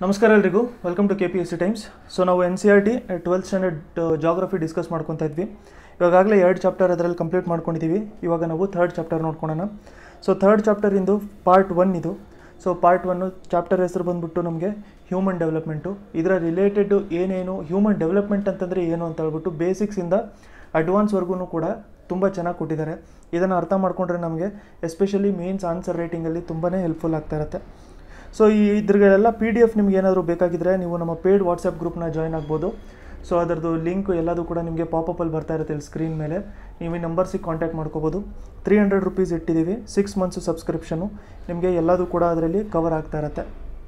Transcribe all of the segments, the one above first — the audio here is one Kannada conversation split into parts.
ನಮಸ್ಕಾರ ಎಲ್ರಿಗೂ welcome to K P S C times so ನಾವು N C R T twelfth standard geography discuss ಮಾಡ್ಕೊತಾ ಇದ್ವಿ ಇವಾಗಲೇ ಎರಡು ಚಾಪ್ಟರ್ ಅದರಲ್ಲಿ ಕಂಪ್ಲೀಟ್ ಮಾಡ್ಕೊಂಡಿದ್ದೀವಿ ಇವಾಗ ನಾವು ಥರ್ಡ್ ಚಾಪ್ಟರ್ ನೋಡ್ಕೊಳೋಣ ಸೊ ಥರ್ಡ್ ಚಾಪ್ಟರಿಂದು ಪಾರ್ಟ್ ಒನ್ ಇದು ಸೊ ಪಾರ್ಟ್ ಒನ್ನು ಚಾಪ್ಟರ್ ಹೆಸರು ಬಂದ್ಬಿಟ್ಟು ನಮಗೆ ಹ್ಯೂಮನ್ ಡೆವಲಪ್ಮೆಂಟು ಇದರ ರಿಲೇಟೆಡ್ ಏನೇನು ಹ್ಯೂಮನ್ ಡೆವಲಪ್ಮೆಂಟ್ ಅಂತಂದರೆ ಏನು ಅಂತ ಹೇಳ್ಬಿಟ್ಟು ಬೇಸಿಕ್ಸಿಂದ ಅಡ್ವಾನ್ಸ್ವರೆಗೂ ಕೂಡ ತುಂಬ ಚೆನ್ನಾಗಿ ಕೊಟ್ಟಿದ್ದಾರೆ ಇದನ್ನು ಅರ್ಥ ಮಾಡ್ಕೊಂಡ್ರೆ ನಮಗೆ ಎಸ್ಪೆಷಲಿ ಮೇನ್ಸ್ ಆನ್ಸರ್ ರೈಟಿಂಗಲ್ಲಿ ತುಂಬಾ ಹೆಲ್ಪ್ಫುಲ್ ಆಗ್ತಾ ಇರುತ್ತೆ ಸೊ ಈ ಇದ್ರಗಳೆಲ್ಲ ಪಿ ಡಿ ಎಫ್ ನಿಮ್ಗೆ ಏನಾದರೂ ಬೇಕಾಗಿದ್ದರೆ ನೀವು ನಮ್ಮ ಪೇಯ್ಡ್ ವಾಟ್ಸಪ್ ಗ್ರೂಪ್ನ ಜಾಯ್ನ್ ಆಗ್ಬೋದು ಸೊ ಅದರದ್ದು ಲಿಂಕ್ ಎಲ್ಲದೂ ಕೂಡ ನಿಮಗೆ ಪಾಪಪ್ಪಲ್ಲಿ ಬರ್ತಾ ಇರುತ್ತೆ ಇಲ್ಲಿ ಸ್ಕ್ರೀನ್ ಮೇಲೆ ನೀವು ಈ ನಂಬರ್ಸಿಗೆ ಕಾಂಟ್ಯಾಕ್ಟ್ ಮಾಡ್ಕೋಬೋದು ತ್ರೀ ಹಂಡ್ರೆಡ್ ರುಪೀಸ್ ಇಟ್ಟಿದ್ದೀವಿ ಸಿಕ್ಸ್ ಮಂತ್ಸು ಸಬ್ಸ್ಕ್ರಿಪ್ಷನು ನಿಮಗೆ ಎಲ್ಲದೂ ಕೂಡ ಅದರಲ್ಲಿ ಕವರ್ ಆಗ್ತಾ ಇರುತ್ತೆ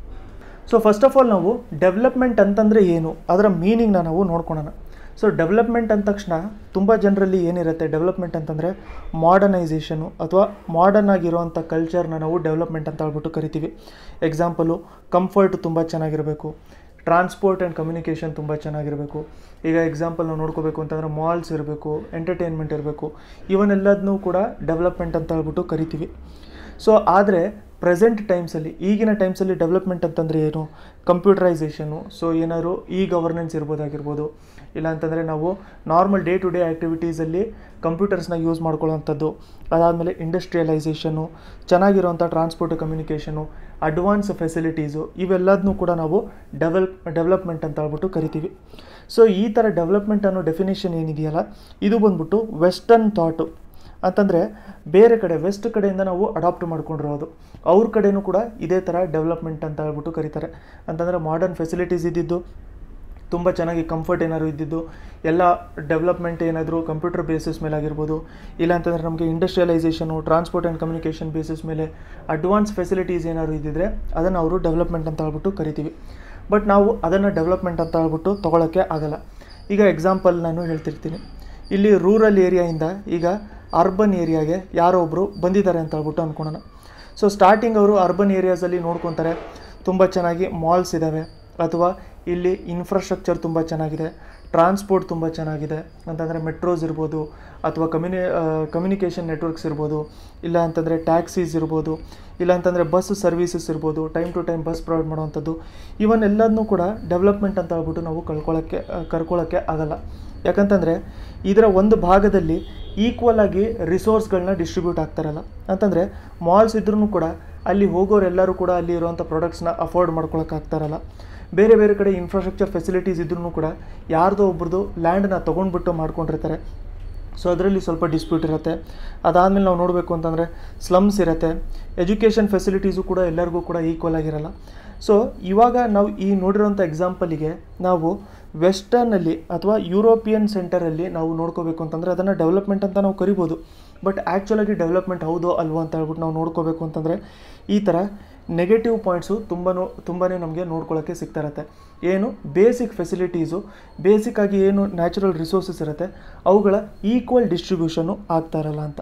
ಸೊ ಫಸ್ಟ್ ಆಫ್ ಆಲ್ ನಾವು ಡೆವಲಪ್ಮೆಂಟ್ ಅಂತಂದರೆ ಏನು ಅದರ ಮೀನಿಂಗ್ನ ನಾವು ನೋಡ್ಕೊಳೋಣ ಸೊ ಡೆವಲಪ್ಮೆಂಟ್ ಅಂದ ತಕ್ಷಣ ತುಂಬ ಜನರಲ್ಲಿ ಏನಿರುತ್ತೆ ಡೆವಲಪ್ಮೆಂಟ್ ಅಂತಂದರೆ ಮಾಡರ್ನೈಸೇಷನು ಅಥವಾ ಮಾಡರ್ನ್ ಆಗಿರೋವಂಥ ಕಲ್ಚರ್ನ ನಾವು ಡೆವಲಪ್ಮೆಂಟ್ ಅಂತ ಹೇಳ್ಬಿಟ್ಟು ಕರಿತೀವಿ ಎಕ್ಸಾಂಪಲು ಕಂಫರ್ಟ್ ತುಂಬ ಚೆನ್ನಾಗಿರಬೇಕು ಟ್ರಾನ್ಸ್ಪೋರ್ಟ್ ಆ್ಯಂಡ್ ಕಮ್ಯುನಿಕೇಷನ್ ತುಂಬ ಚೆನ್ನಾಗಿರಬೇಕು ಈಗ ಎಕ್ಸಾಂಪಲ್ ನಾವು ನೋಡ್ಕೋಬೇಕು ಅಂತಂದರೆ ಮಾಲ್ಸ್ ಇರಬೇಕು ಎಂಟರ್ಟೈನ್ಮೆಂಟ್ ಇರಬೇಕು ಇವನ್ನೆಲ್ಲದನ್ನೂ ಕೂಡ ಡೆವಲಪ್ಮೆಂಟ್ ಅಂತ ಹೇಳ್ಬಿಟ್ಟು ಕರಿತೀವಿ ಸೊ ಆದರೆ ಪ್ರೆಸೆಂಟ್ ಟೈಮ್ಸಲ್ಲಿ ಈಗಿನ ಟೈಮ್ಸಲ್ಲಿ ಡೆವಲಪ್ಮೆಂಟ್ ಅಂತಂದರೆ ಏನು ಕಂಪ್ಯೂಟರೈಸೇಷನು ಸೊ ಏನಾದ್ರು ಇ ಗವರ್ನೆನ್ಸ್ ಇರ್ಬೋದಾಗಿರ್ಬೋದು ಇಲ್ಲ ಅಂತಂದರೆ ನಾವು ನಾರ್ಮಲ್ ಡೇ ಟು ಡೇ ಆ್ಯಕ್ಟಿವಿಟೀಸಲ್ಲಿ ಕಂಪ್ಯೂಟರ್ಸ್ನ ಯೂಸ್ ಮಾಡ್ಕೊಳ್ಳೋವಂಥದ್ದು ಅದಾದಮೇಲೆ ಇಂಡಸ್ಟ್ರಿಯಲೈಸೇಷನು ಚೆನ್ನಾಗಿರೋವಂಥ ಟ್ರಾನ್ಸ್ಪೋರ್ಟ್ ಕಮ್ಯುನಿಕೇಷನು ಅಡ್ವಾನ್ಸ್ ಫೆಸಿಲಿಟೀಸು ಇವೆಲ್ಲದನ್ನೂ ಕೂಡ ನಾವು ಡೆವಲಪ್ ಡೆವಲಪ್ಮೆಂಟ್ ಅಂತ ಹೇಳ್ಬಿಟ್ಟು ಕರಿತೀವಿ ಸೊ ಈ ಥರ ಡೆವಲಪ್ಮೆಂಟ್ ಅನ್ನೋ ಡೆಫಿನೇಷನ್ ಏನಿದೆಯಲ್ಲ ಇದು ಬಂದ್ಬಿಟ್ಟು ವೆಸ್ಟರ್ನ್ ಥಾಟು ಅಂತಂದರೆ ಬೇರೆ ಕಡೆ ವೆಸ್ಟ್ ಕಡೆಯಿಂದ ನಾವು ಅಡಾಪ್ಟ್ ಮಾಡ್ಕೊಂಡಿರೋದು ಅವ್ರ ಕಡೆನೂ ಕೂಡ ಇದೇ ಥರ ಡೆವಲಪ್ಮೆಂಟ್ ಅಂತ ಹೇಳ್ಬಿಟ್ಟು ಕರೀತಾರೆ ಅಂತಂದರೆ ಮಾಡರ್ನ್ ಫೆಸಿಲಿಟೀಸ್ ಇದ್ದಿದ್ದು ತುಂಬ ಚೆನ್ನಾಗಿ ಕಂಫರ್ಟ್ ಏನಾದ್ರು ಇದ್ದಿದ್ದು ಎಲ್ಲ ಡೆವಲಪ್ಮೆಂಟ್ ಏನಾದರೂ ಕಂಪ್ಯೂಟರ್ ಬೇಸಿಸ್ ಮೇಲೆ ಆಗಿರ್ಬೋದು ಇಲ್ಲ ಅಂತಂದರೆ ನಮಗೆ industrialisation transport and communication basis ಮೇಲೆ ಅಡ್ವಾನ್ಸ್ ಫೆಸಿಲಿಟೀಸ್ ಏನಾದ್ರು ಇದ್ದಿದ್ರೆ ಅದನ್ನು ಅವರು ಡೆವಲಪ್ಮೆಂಟ್ ಅಂತ ಹೇಳ್ಬಿಟ್ಟು ಕರಿತೀವಿ ಬಟ್ ನಾವು ಅದನ್ನು ಡೆವಲಪ್ಮೆಂಟ್ ಅಂತ ಹೇಳ್ಬಿಟ್ಟು ತೊಗೊಳಕ್ಕೆ ಆಗಲ್ಲ ಈಗ ಎಕ್ಸಾಂಪಲ್ ನಾನು ಹೇಳ್ತಿರ್ತೀನಿ ಇಲ್ಲಿ ರೂರಲ್ ಏರಿಯಾಯಿಂದ ಈಗ ಅರ್ಬನ್ ಏರಿಯಾಗೆ ಯಾರೋ ಒಬ್ಬರು ಬಂದಿದ್ದಾರೆ ಅಂತ ಹೇಳ್ಬಿಟ್ಟು ಅಂದ್ಕೊಳೋಣ ಸೊ ಸ್ಟಾರ್ಟಿಂಗ್ ಅವರು ಅರ್ಬನ್ ಏರಿಯಾಸಲ್ಲಿ ನೋಡ್ಕೊತಾರೆ ತುಂಬ ಚೆನ್ನಾಗಿ ಮಾಲ್ಸ್ ಇದ್ದಾವೆ ಅಥವಾ ಇಲ್ಲಿ ಇನ್ಫ್ರಾಸ್ಟ್ರಕ್ಚರ್ ತುಂಬ ಚೆನ್ನಾಗಿದೆ ಟ್ರಾನ್ಸ್ಪೋರ್ಟ್ ತುಂಬ ಚೆನ್ನಾಗಿದೆ ಅಂತಂದರೆ ಮೆಟ್ರೋಸ್ ಇರ್ಬೋದು ಅಥವಾ ಕಮ್ಯುನಿ ಕಮ್ಯುನಿಕೇಷನ್ ನೆಟ್ವರ್ಕ್ಸ್ ಇರ್ಬೋದು ಇಲ್ಲ ಅಂತಂದರೆ ಟ್ಯಾಕ್ಸೀಸ್ ಇರ್ಬೋದು ಇಲ್ಲ ಅಂತಂದರೆ ಬಸ್ ಸರ್ವೀಸಸ್ ಇರ್ಬೋದು time to time bus provide ಮಾಡೋವಂಥದ್ದು ಇವನ್ನೆಲ್ಲದನ್ನೂ ಕೂಡ ಡೆವಲಪ್ಮೆಂಟ್ ಅಂತ ಹೇಳ್ಬಿಟ್ಟು ನಾವು ಕಳ್ಕೊಳ್ಳೋಕ್ಕೆ ಕರ್ಕೊಳ್ಳೋಕ್ಕೆ ಆಗಲ್ಲ ಯಾಕಂತಂದರೆ ಇದರ ಒಂದು ಭಾಗದಲ್ಲಿ ಈಕ್ವಲ್ ಆಗಿ ರಿಸೋರ್ಸ್ಗಳನ್ನ ಡಿಸ್ಟ್ರಿಬ್ಯೂಟ್ ಆಗ್ತಾರಲ್ಲ ಅಂತಂದರೆ ಮಾಲ್ಸ್ ಇದ್ರೂ ಕೂಡ ಅಲ್ಲಿ ಹೋಗೋರೆಲ್ಲರೂ ಕೂಡ ಅಲ್ಲಿ ಇರುವಂಥ ಪ್ರಾಡಕ್ಟ್ಸ್ನ ಅಫೋರ್ಡ್ ಮಾಡ್ಕೊಳಕ್ಕಾಗ್ತಾರಲ್ಲ ಬೇರೆ ಬೇರೆ ಕಡೆ ಇನ್ಫ್ರಾಸ್ಟ್ರಕ್ಚರ್ ಫೆಸಿಲಿಟೀಸ್ ಇದ್ರೂ ಕೂಡ ಯಾರ್ದೋ ಒಬ್ರದ್ದು ಲ್ಯಾಂಡನ್ನ ತೊಗೊಂಡ್ಬಿಟ್ಟು ಮಾಡ್ಕೊಂಡಿರ್ತಾರೆ ಸೊ ಅದರಲ್ಲಿ ಸ್ವಲ್ಪ ಡಿಸ್ಪ್ಯೂಟ್ ಇರುತ್ತೆ ಅದಾದಮೇಲೆ ನಾವು ನೋಡಬೇಕು ಅಂತಂದರೆ ಸ್ಲಮ್ಸ್ ಇರುತ್ತೆ ಎಜುಕೇಷನ್ ಫೆಸಿಲಿಟೀಸು ಕೂಡ ಎಲ್ಲರಿಗೂ ಕೂಡ ಈಕ್ವಲ್ ಆಗಿರಲ್ಲ ಸೊ ಇವಾಗ ನಾವು ಈ ನೋಡಿರೋಂಥ ಎಕ್ಸಾಂಪಲಿಗೆ ನಾವು ವೆಸ್ಟರ್ನಲ್ಲಿ ಅಥವಾ ಯುರೋಪಿಯನ್ ಸೆಂಟರಲ್ಲಿ ನಾವು ನೋಡ್ಕೋಬೇಕು ಅಂತಂದರೆ ಅದನ್ನು ಡೆವಲಪ್ಮೆಂಟ್ ಅಂತ ನಾವು ಕರಿಬೋದು ಬಟ್ ಆ್ಯಕ್ಚುಲಾಗಿ ಡೆವಲಪ್ಮೆಂಟ್ ಹೌದೋ ಅಲ್ವೋ ಅಂತ ಹೇಳ್ಬಿಟ್ಟು ನಾವು ನೋಡ್ಕೋಬೇಕು ಅಂತಂದರೆ ಈ ಥರ ನೆಗೆಟಿವ್ ಪಾಯಿಂಟ್ಸು ತುಂಬಾ ತುಂಬಾ ನಮಗೆ ನೋಡ್ಕೊಳ್ಳೋಕ್ಕೆ ಸಿಗ್ತಾ ಇರುತ್ತೆ ಏನು ಬೇಸಿಕ್ ಫೆಸಿಲಿಟೀಸು ಬೇಸಿಕ್ಕಾಗಿ ಏನು ನ್ಯಾಚುರಲ್ ರಿಸೋರ್ಸಸ್ ಇರುತ್ತೆ ಅವುಗಳ ಈಕ್ವಲ್ ಡಿಸ್ಟ್ರಿಬ್ಯೂಷನು ಆಗ್ತಾ ಇರಲ್ಲ ಅಂತ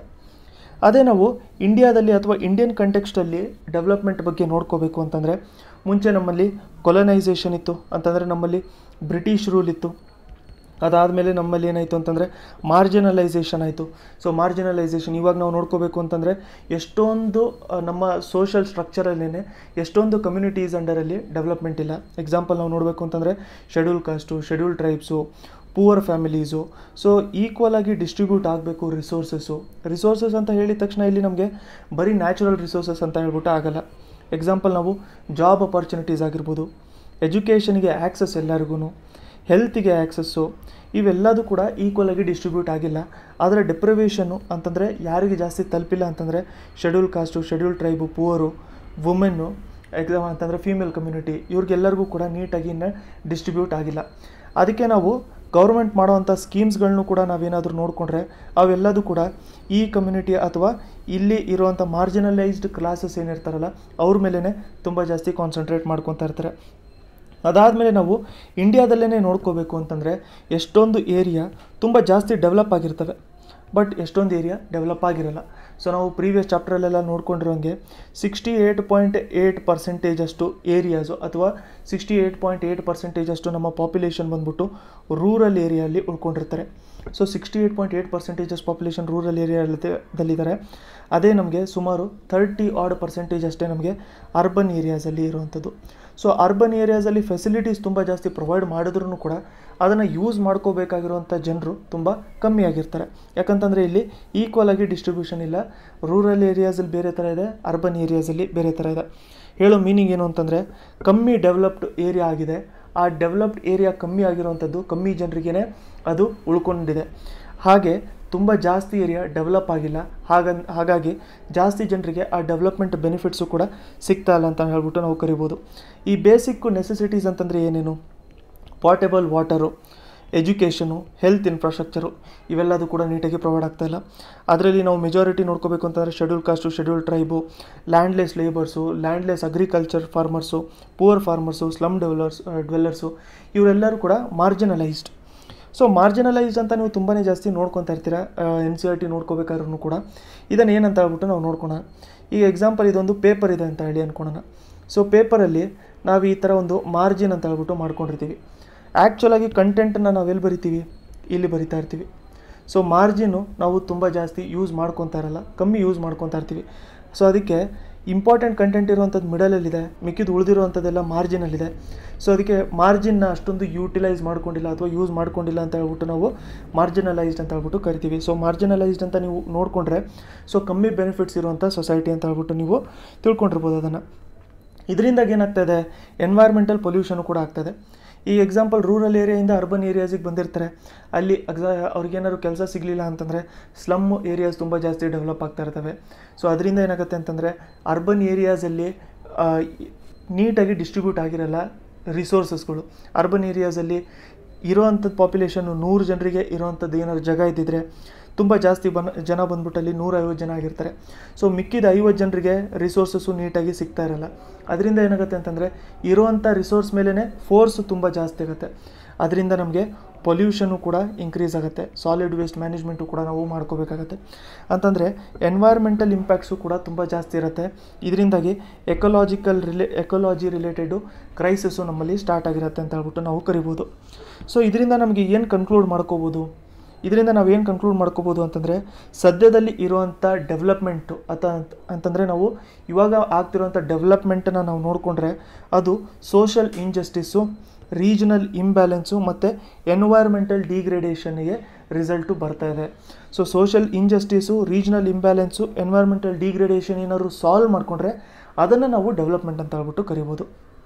ಅದೇ ನಾವು ಇಂಡಿಯಾದಲ್ಲಿ ಅಥವಾ ಇಂಡಿಯನ್ ಕಂಟೆಕ್ಸ್ಟಲ್ಲಿ ಡೆವಲಪ್ಮೆಂಟ್ ಬಗ್ಗೆ ನೋಡ್ಕೋಬೇಕು ಅಂತಂದರೆ ಮುಂಚೆ ನಮ್ಮಲ್ಲಿ ಕೊಲನೈಸೇಷನ್ ಇತ್ತು ಅಂತಂದರೆ ನಮ್ಮಲ್ಲಿ ಬ್ರಿಟಿಷ್ ರೂಲ್ ಇತ್ತು ಅದಾದಮೇಲೆ ನಮ್ಮಲ್ಲಿ ಏನಾಯಿತು ಅಂತಂದರೆ ಮಾರ್ಜಿನಲೈಸೇಷನ್ ಆಯಿತು ಸೊ ಮಾರ್ಜಿನಲೈಸೇಷನ್ ಇವಾಗ ನಾವು ನೋಡ್ಕೋಬೇಕು ಅಂತಂದರೆ ಎಷ್ಟೊಂದು ನಮ್ಮ ಸೋಷಲ್ ಸ್ಟ್ರಕ್ಚರಲ್ಲೇ ಎಷ್ಟೊಂದು ಕಮ್ಯುನಿಟೀಸ್ ಅಂಡರಲ್ಲಿ ಡೆವಲಪ್ಮೆಂಟ್ ಇಲ್ಲ ಎಕ್ಸಾಂಪಲ್ ನಾವು ನೋಡಬೇಕು ಅಂತಂದರೆ schedule caste schedule tribes poor families so equal ಆಗಿ ಡಿಸ್ಟ್ರಿಬ್ಯೂಟ್ ಆಗಬೇಕು ರಿಸೋರ್ಸಸ್ಸು ರಿಸೋರ್ಸಸ್ ಅಂತ ಹೇಳಿದ ತಕ್ಷಣ ಇಲ್ಲಿ ನಮಗೆ ಬರೀ ನ್ಯಾಚುರಲ್ ರಿಸೋರ್ಸಸ್ ಅಂತ ಹೇಳ್ಬಿಟ್ಟು ಆಗಲ್ಲ ಎಕ್ಸಾಂಪಲ್ ನಾವು ಜಾಬ್ ಅಪರ್ಚುನಿಟೀಸ್ ಆಗಿರ್ಬೋದು ಎಜುಕೇಷನ್ಗೆ ಆ್ಯಕ್ಸಸ್ ಎಲ್ಲರಿಗೂ ಹೆಲ್ತಿಗೆ ಆ್ಯಕ್ಸಸ್ಸು ಇವೆಲ್ಲದೂ ಕೂಡ ಈಕ್ವಲ್ ಆಗಿ ಡಿಸ್ಟ್ರಿಬ್ಯೂಟ್ ಆಗಿಲ್ಲ ಆದರೆ ಡೆಪ್ರಿವೇಷನ್ನು ಅಂತಂದರೆ ಯಾರಿಗೆ ಜಾಸ್ತಿ ತಲುಪಿಲ್ಲ ಅಂತಂದರೆ schedule caste schedule tribe poor women exam ಅಂತಂದರೆ ಫೀಮೇಲ್ ಕಮ್ಯುನಿಟಿ ಇವ್ರಿಗೆಲ್ಲರಿಗೂ ಕೂಡ ನೀಟಾಗಿ ಇನ್ನೂ ಡಿಸ್ಟ್ರಿಬ್ಯೂಟ್ ಆಗಿಲ್ಲ ಅದಕ್ಕೆ ನಾವು ಗೌರ್ಮೆಂಟ್ ಮಾಡೋವಂಥ ಸ್ಕೀಮ್ಸ್ಗಳನ್ನೂ ಕೂಡ ನಾವೇನಾದರೂ ನೋಡಿಕೊಂಡ್ರೆ ಅವೆಲ್ಲದೂ ಕೂಡ ಈ ಕಮ್ಯುನಿಟಿ ಅಥವಾ ಇಲ್ಲಿ ಇರುವಂಥ ಮಾರ್ಜಿನಲೈಸ್ಡ್ ಕ್ಲಾಸಸ್ ಏನಿರ್ತಾರಲ್ಲ ಅವ್ರ ಮೇಲೇ ತುಂಬ ಜಾಸ್ತಿ ಕಾನ್ಸಂಟ್ರೇಟ್ ಮಾಡ್ಕೊತಾ ಇರ್ತಾರೆ ಅದಾದಮೇಲೆ ನಾವು ಇಂಡಿಯಾದಲ್ಲೇ ನೋಡ್ಕೋಬೇಕು ಅಂತಂದರೆ ಎಷ್ಟೊಂದು ಏರಿಯಾ ತುಂಬ ಜಾಸ್ತಿ ಡೆವಲಪ್ ಆಗಿರ್ತವೆ ಬಟ್ ಎಷ್ಟೊಂದು ಏರಿಯಾ ಡೆವಲಪ್ ಆಗಿರಲ್ಲ ಸೊ ನಾವು ಪ್ರೀವಿಯಸ್ ಚಾಪ್ಟ್ರಲ್ಲೆಲ್ಲ ನೋಡ್ಕೊಂಡಿರೋಂಗೆ sixty eight point eight percentage ಅಷ್ಟು ಏರಿಯಾಸು ಅಥವಾ sixty eight point eight percentage ಅಷ್ಟು ನಮ್ಮ ಪಾಪ್ಯುಲೇಷನ್ ಬಂದ್ಬಿಟ್ಟು ರೂರಲ್ ಏರಿಯಲ್ಲಿ ಉಳ್ಕೊಂಡಿರ್ತಾರೆ so sixty eight point eight percentages population rural ಏರಿಯಾದಲ್ಲಿದ್ದಾರೆ ಅದೇ ನಮಗೆ ಸುಮಾರು ತರ್ಟಿ ಆಡ್ ಪರ್ಸೆಂಟೇಜ್ ಅಷ್ಟೇ ನಮಗೆ ಅರ್ಬನ್ ಏರಿಯಾಸಲ್ಲಿ ಇರುವಂಥದ್ದು ಸೊ ಅರ್ಬನ್ ಏರಿಯಾಸಲ್ಲಿ ಫೆಸಿಲಿಟೀಸ್ ತುಂಬ ಜಾಸ್ತಿ ಪ್ರೊವೈಡ್ ಮಾಡಿದ್ರೂ ಕೂಡ ಅದನ್ನು ಯೂಸ್ ಮಾಡ್ಕೋಬೇಕಾಗಿರುವಂಥ ಜನರು ತುಂಬ ಕಮ್ಮಿ ಆಗಿರ್ತಾರೆ ಯಾಕಂತಂದರೆ ಇಲ್ಲಿ ಈಕ್ವಲ್ ಆಗಿ ಡಿಸ್ಟ್ರಿಬ್ಯೂಷನ್ ಇಲ್ಲ ರೂರಲ್ ಏರಿಯಾಸಲ್ಲಿ ಬೇರೆ ಥರ ಇದೆ ಅರ್ಬನ್ ಏರಿಯಾಸಲ್ಲಿ ಬೇರೆ ಥರ ಇದೆ ಹೇಳೋ ಮೀನಿಂಗ್ ಏನು ಅಂತಂದರೆ ಕಮ್ಮಿ ಡೆವಲಪ್ಡ್ ಏರಿಯಾ ಆಗಿದೆ ಆ ಡೆವಲಪ್ಡ್ ಏರಿಯಾ ಕಮ್ಮಿ ಆಗಿರುವಂಥದ್ದು ಕಮ್ಮಿ ಜನರಿಗೇ ಅದು ಉಳ್ಕೊಂಡಿದೆ ಹಾಗೆ ತುಂಬ ಜಾಸ್ತಿ ಏರಿಯಾ ಡೆವಲಪ್ ಆಗಿಲ್ಲ ಹಾಗನ್ ಹಾಗಾಗಿ ಜಾಸ್ತಿ ಜನರಿಗೆ ಆ ಡೆವಲಪ್ಮೆಂಟ್ ಬೆನಿಫಿಟ್ಸು ಕೂಡ ಸಿಗ್ತಾ ಇಲ್ಲ ಅಂತ ಹೇಳ್ಬಿಟ್ಟು ನಾವು ಕರಿಬೋದು ಈ ಬೇಸಿಕ್ಕು ನೆಸೆಸಿಟೀಸ್ ಅಂತಂದರೆ ಏನೇನು portable water education health infrastructure ಇವೆಲ್ಲದು ಕೂಡ ನೀಟಾಗಿ ಪ್ರೊವೈಡ್ ಆಗ್ತಾ ಇಲ್ಲ ಅದರಲ್ಲಿ ನಾವು ಮೆಜಾರಿಟಿ ನೋಡ್ಕೋಬೇಕು ಅಂತಂದರೆ schedule caste schedule tribe landless labours landless agriculture farmers poor farmers slum dwellers dwellers ಇವರೆಲ್ಲರೂ ಕೂಡ ಮಾರ್ಜಿನಲೈಸ್ಡ್ ಸೊ ಮಾರ್ಜಿನಲೈಸ್ಡ್ ಅಂತ ನೀವು ತುಂಬಾ ಜಾಸ್ತಿ ನೋಡ್ಕೊತಾ ಇರ್ತೀರ ಎನ್ ಸಿ ಆರ್ ಟಿ ನೋಡ್ಕೋಬೇಕಾದ್ರೂ ಕೂಡ ಇದನ್ನು ಏನಂತ ಹೇಳ್ಬಿಟ್ಟು ನಾವು ನೋಡ್ಕೊಳ ಈಗ ಎಕ್ಸಾಂಪಲ್ ಇದೊಂದು ಪೇಪರ್ ಇದೆ ಅಂತ ಹೇಳಿ ಅಂದ್ಕೊಳೋಣ ಸೊ ಪೇಪರಲ್ಲಿ ನಾವು ಈ ಥರ ಒಂದು ಮಾರ್ಜಿನ್ ಅಂತ ಹೇಳ್ಬಿಟ್ಟು ಮಾಡ್ಕೊಂಡಿರ್ತೀವಿ ಆ್ಯಕ್ಚುಲಾಗಿ ಕಂಟೆಂಟನ್ನು ನಾವು ಎಲ್ಲಿ ಬರಿತೀವಿ ಇಲ್ಲಿ ಬರಿತಾ ಇರ್ತೀವಿ ಸೊ ಮಾರ್ಜಿನ್ನು ನಾವು ತುಂಬ ಜಾಸ್ತಿ ಯೂಸ್ ಮಾಡ್ಕೊತಾ ಇರಲ್ಲ ಕಮ್ಮಿ ಯೂಸ್ ಮಾಡ್ಕೊತಾ ಇರ್ತೀವಿ ಸೊ ಅದಕ್ಕೆ ಇಂಪಾರ್ಟೆಂಟ್ ಕಂಟೆಂಟ್ ಇರುವಂಥದ್ದು ಮಿಡಲಲ್ಲಿದೆ ಮಿಕ್ಕಿದ್ದು ಉಳಿದಿರುವಂಥದ್ದೆಲ್ಲ ಮಾರ್ಜಿನಲ್ಲಿದೆ ಸೊ ಅದಕ್ಕೆ ಮಾರ್ಜಿನ್ನ ಅಷ್ಟೊಂದು ಯೂಟಿಲೈಸ್ ಮಾಡ್ಕೊಂಡಿಲ್ಲ ಅಥವಾ ಯೂಸ್ ಮಾಡ್ಕೊಂಡಿಲ್ಲ ಅಂತ ಹೇಳ್ಬಿಟ್ಟು ನಾವು ಮಾರ್ಜಿನಲೈಸ್ಡ್ ಅಂತ ಹೇಳ್ಬಿಟ್ಟು ಕರಿತೀವಿ ಸೊ ಮಾರ್ಜಿನಲೈಸ್ಡ್ ಅಂತ ನೀವು ನೋಡಿಕೊಂಡ್ರೆ ಸೊ ಕಮ್ಮಿ ಬೆನಿಫಿಟ್ಸ್ ಇರುವಂಥ ಸೊಸೈಟಿ ಅಂತ ಹೇಳ್ಬಿಟ್ಟು ನೀವು ತಿಳ್ಕೊಂಡಿರ್ಬೋದು ಅದನ್ನು ಇದರಿಂದಾಗಿ ಏನಾಗ್ತದೆ ಎನ್ವೈರ್ಮೆಂಟಲ್ ಪೊಲ್ಯೂಷನು ಕೂಡ ಆಗ್ತದೆ ಈ ಎಕ್ಸಾಂಪಲ್ ರೂರಲ್ ಏರಿಯಾಯಿಂದ ಅರ್ಬನ್ ಏರಿಯಾಸಿಗೆ ಬಂದಿರ್ತಾರೆ ಅಲ್ಲಿ ಅಗ್ಸ ಅವ್ರಿಗೇನಾದ್ರು ಕೆಲಸ ಸಿಗಲಿಲ್ಲ ಅಂತಂದರೆ ಸ್ಲಮ್ ಏರಿಯಾಸ್ ತುಂಬ ಜಾಸ್ತಿ ಡೆವಲಪ್ ಆಗ್ತಾ ಇರ್ತವೆ ಸೊ ಅದರಿಂದ ಏನಾಗುತ್ತೆ ಅಂತಂದರೆ ಅರ್ಬನ್ ಏರಿಯಾಸಲ್ಲಿ ನೀಟಾಗಿ ಡಿಸ್ಟ್ರಿಬ್ಯೂಟ್ ಆಗಿರಲ್ಲ ರಿಸೋರ್ಸಸ್ಗಳು ಅರ್ಬನ್ ಏರಿಯಾಸಲ್ಲಿ ಇರೋವಂಥದ್ದು ಪಾಪ್ಯುಲೇಷನ್ನು ನೂರು ಜನರಿಗೆ ಇರೋವಂಥದ್ದು ಏನಾದ್ರು ಜಾಗ ಇದ್ದಿದ್ರೆ ತುಂಬ ಜಾಸ್ತಿ ಬನ್ ಜನ ಬಂದ್ಬಿಟ್ಟು ಅಲ್ಲಿ ನೂರೈವತ್ತು ಜನ ಆಗಿರ್ತಾರೆ ಸೊ ಮಿಕ್ಕಿದ ಐವತ್ತು ಜನರಿಗೆ ರಿಸೋರ್ಸಸ್ಸು ನೀಟಾಗಿ ಸಿಗ್ತಾ ಇರಲ್ಲ ಅದರಿಂದ ಏನಾಗುತ್ತೆ ಅಂತಂದರೆ ಇರುವಂಥ ರಿಸೋರ್ಸ್ ಮೇಲೇ ಫೋರ್ಸ್ ತುಂಬ ಜಾಸ್ತಿ ಆಗುತ್ತೆ ಅದರಿಂದ ನಮಗೆ ಪೊಲ್ಯೂಷನು ಕೂಡ ಇನ್ಕ್ರೀಸ್ ಆಗುತ್ತೆ ಸಾಲಿಡ್ ವೇಸ್ಟ್ ಮ್ಯಾನೇಜ್ಮೆಂಟು ಕೂಡ ನಾವು ಮಾಡ್ಕೋಬೇಕಾಗತ್ತೆ ಅಂತಂದರೆ ಎನ್ವೈರ್ಮೆಂಟಲ್ ಇಂಪ್ಯಾಕ್ಟ್ಸು ಕೂಡ ತುಂಬ ಜಾಸ್ತಿ ಇರುತ್ತೆ ಇದರಿಂದಾಗಿ ಎಕಲಾಜಿಕಲ್ ರಿಲೇ ಎಕಲಾಜಿ ರಿಲೇಟೆಡು ಕ್ರೈಸಿಸ್ಸು ನಮ್ಮಲ್ಲಿ ಸ್ಟಾರ್ಟ್ ಆಗಿರುತ್ತೆ ಅಂತ ಹೇಳ್ಬಿಟ್ಟು ನಾವು ಕರಿಬೋದು ಸೊ ಇದರಿಂದ ನಮಗೆ ಏನು ಕನ್ಕ್ಲೂಡ್ ಮಾಡ್ಕೋಬೋದು ಇದರಿಂದ ನಾವು ಏನು ಕನ್ಕ್ಲೂಡ್ ಮಾಡ್ಕೋಬೋದು ಅಂತಂದರೆ ಸದ್ಯದಲ್ಲಿ ಇರುವಂಥ ಡೆವಲಪ್ಮೆಂಟು ಅಥ ಅಂತಂದರೆ ನಾವು ಇವಾಗ ಆಗ್ತಿರುವಂಥ ಡೆವಲಪ್ಮೆಂಟನ್ನು ನಾವು ನೋಡಿಕೊಂಡ್ರೆ ಅದು ಸೋಷಲ್ ಇಂಜಸ್ಟಿಸ್ಸು ರೀಜನಲ್ ಇಂಬ್ಯಾಲೆನ್ಸು ಮತ್ತು ಎನ್ವೈರ್ಮೆಂಟಲ್ ಡಿಗ್ರೇಡೇಷನ್ಗೆ ರಿಸಲ್ಟು ಬರ್ತಾ ಇದೆ so social injustice regional imbalance environmental degradation ಏನಾದ್ರು ಸಾಲ್ವ್ ಮಾಡಿಕೊಂಡ್ರೆ ಅದನ್ನು ನಾವು ಡೆವಲಪ್ಮೆಂಟ್ ಅಂತ ಹೇಳ್ಬಿಟ್ಟು ಕರಿಬೋದು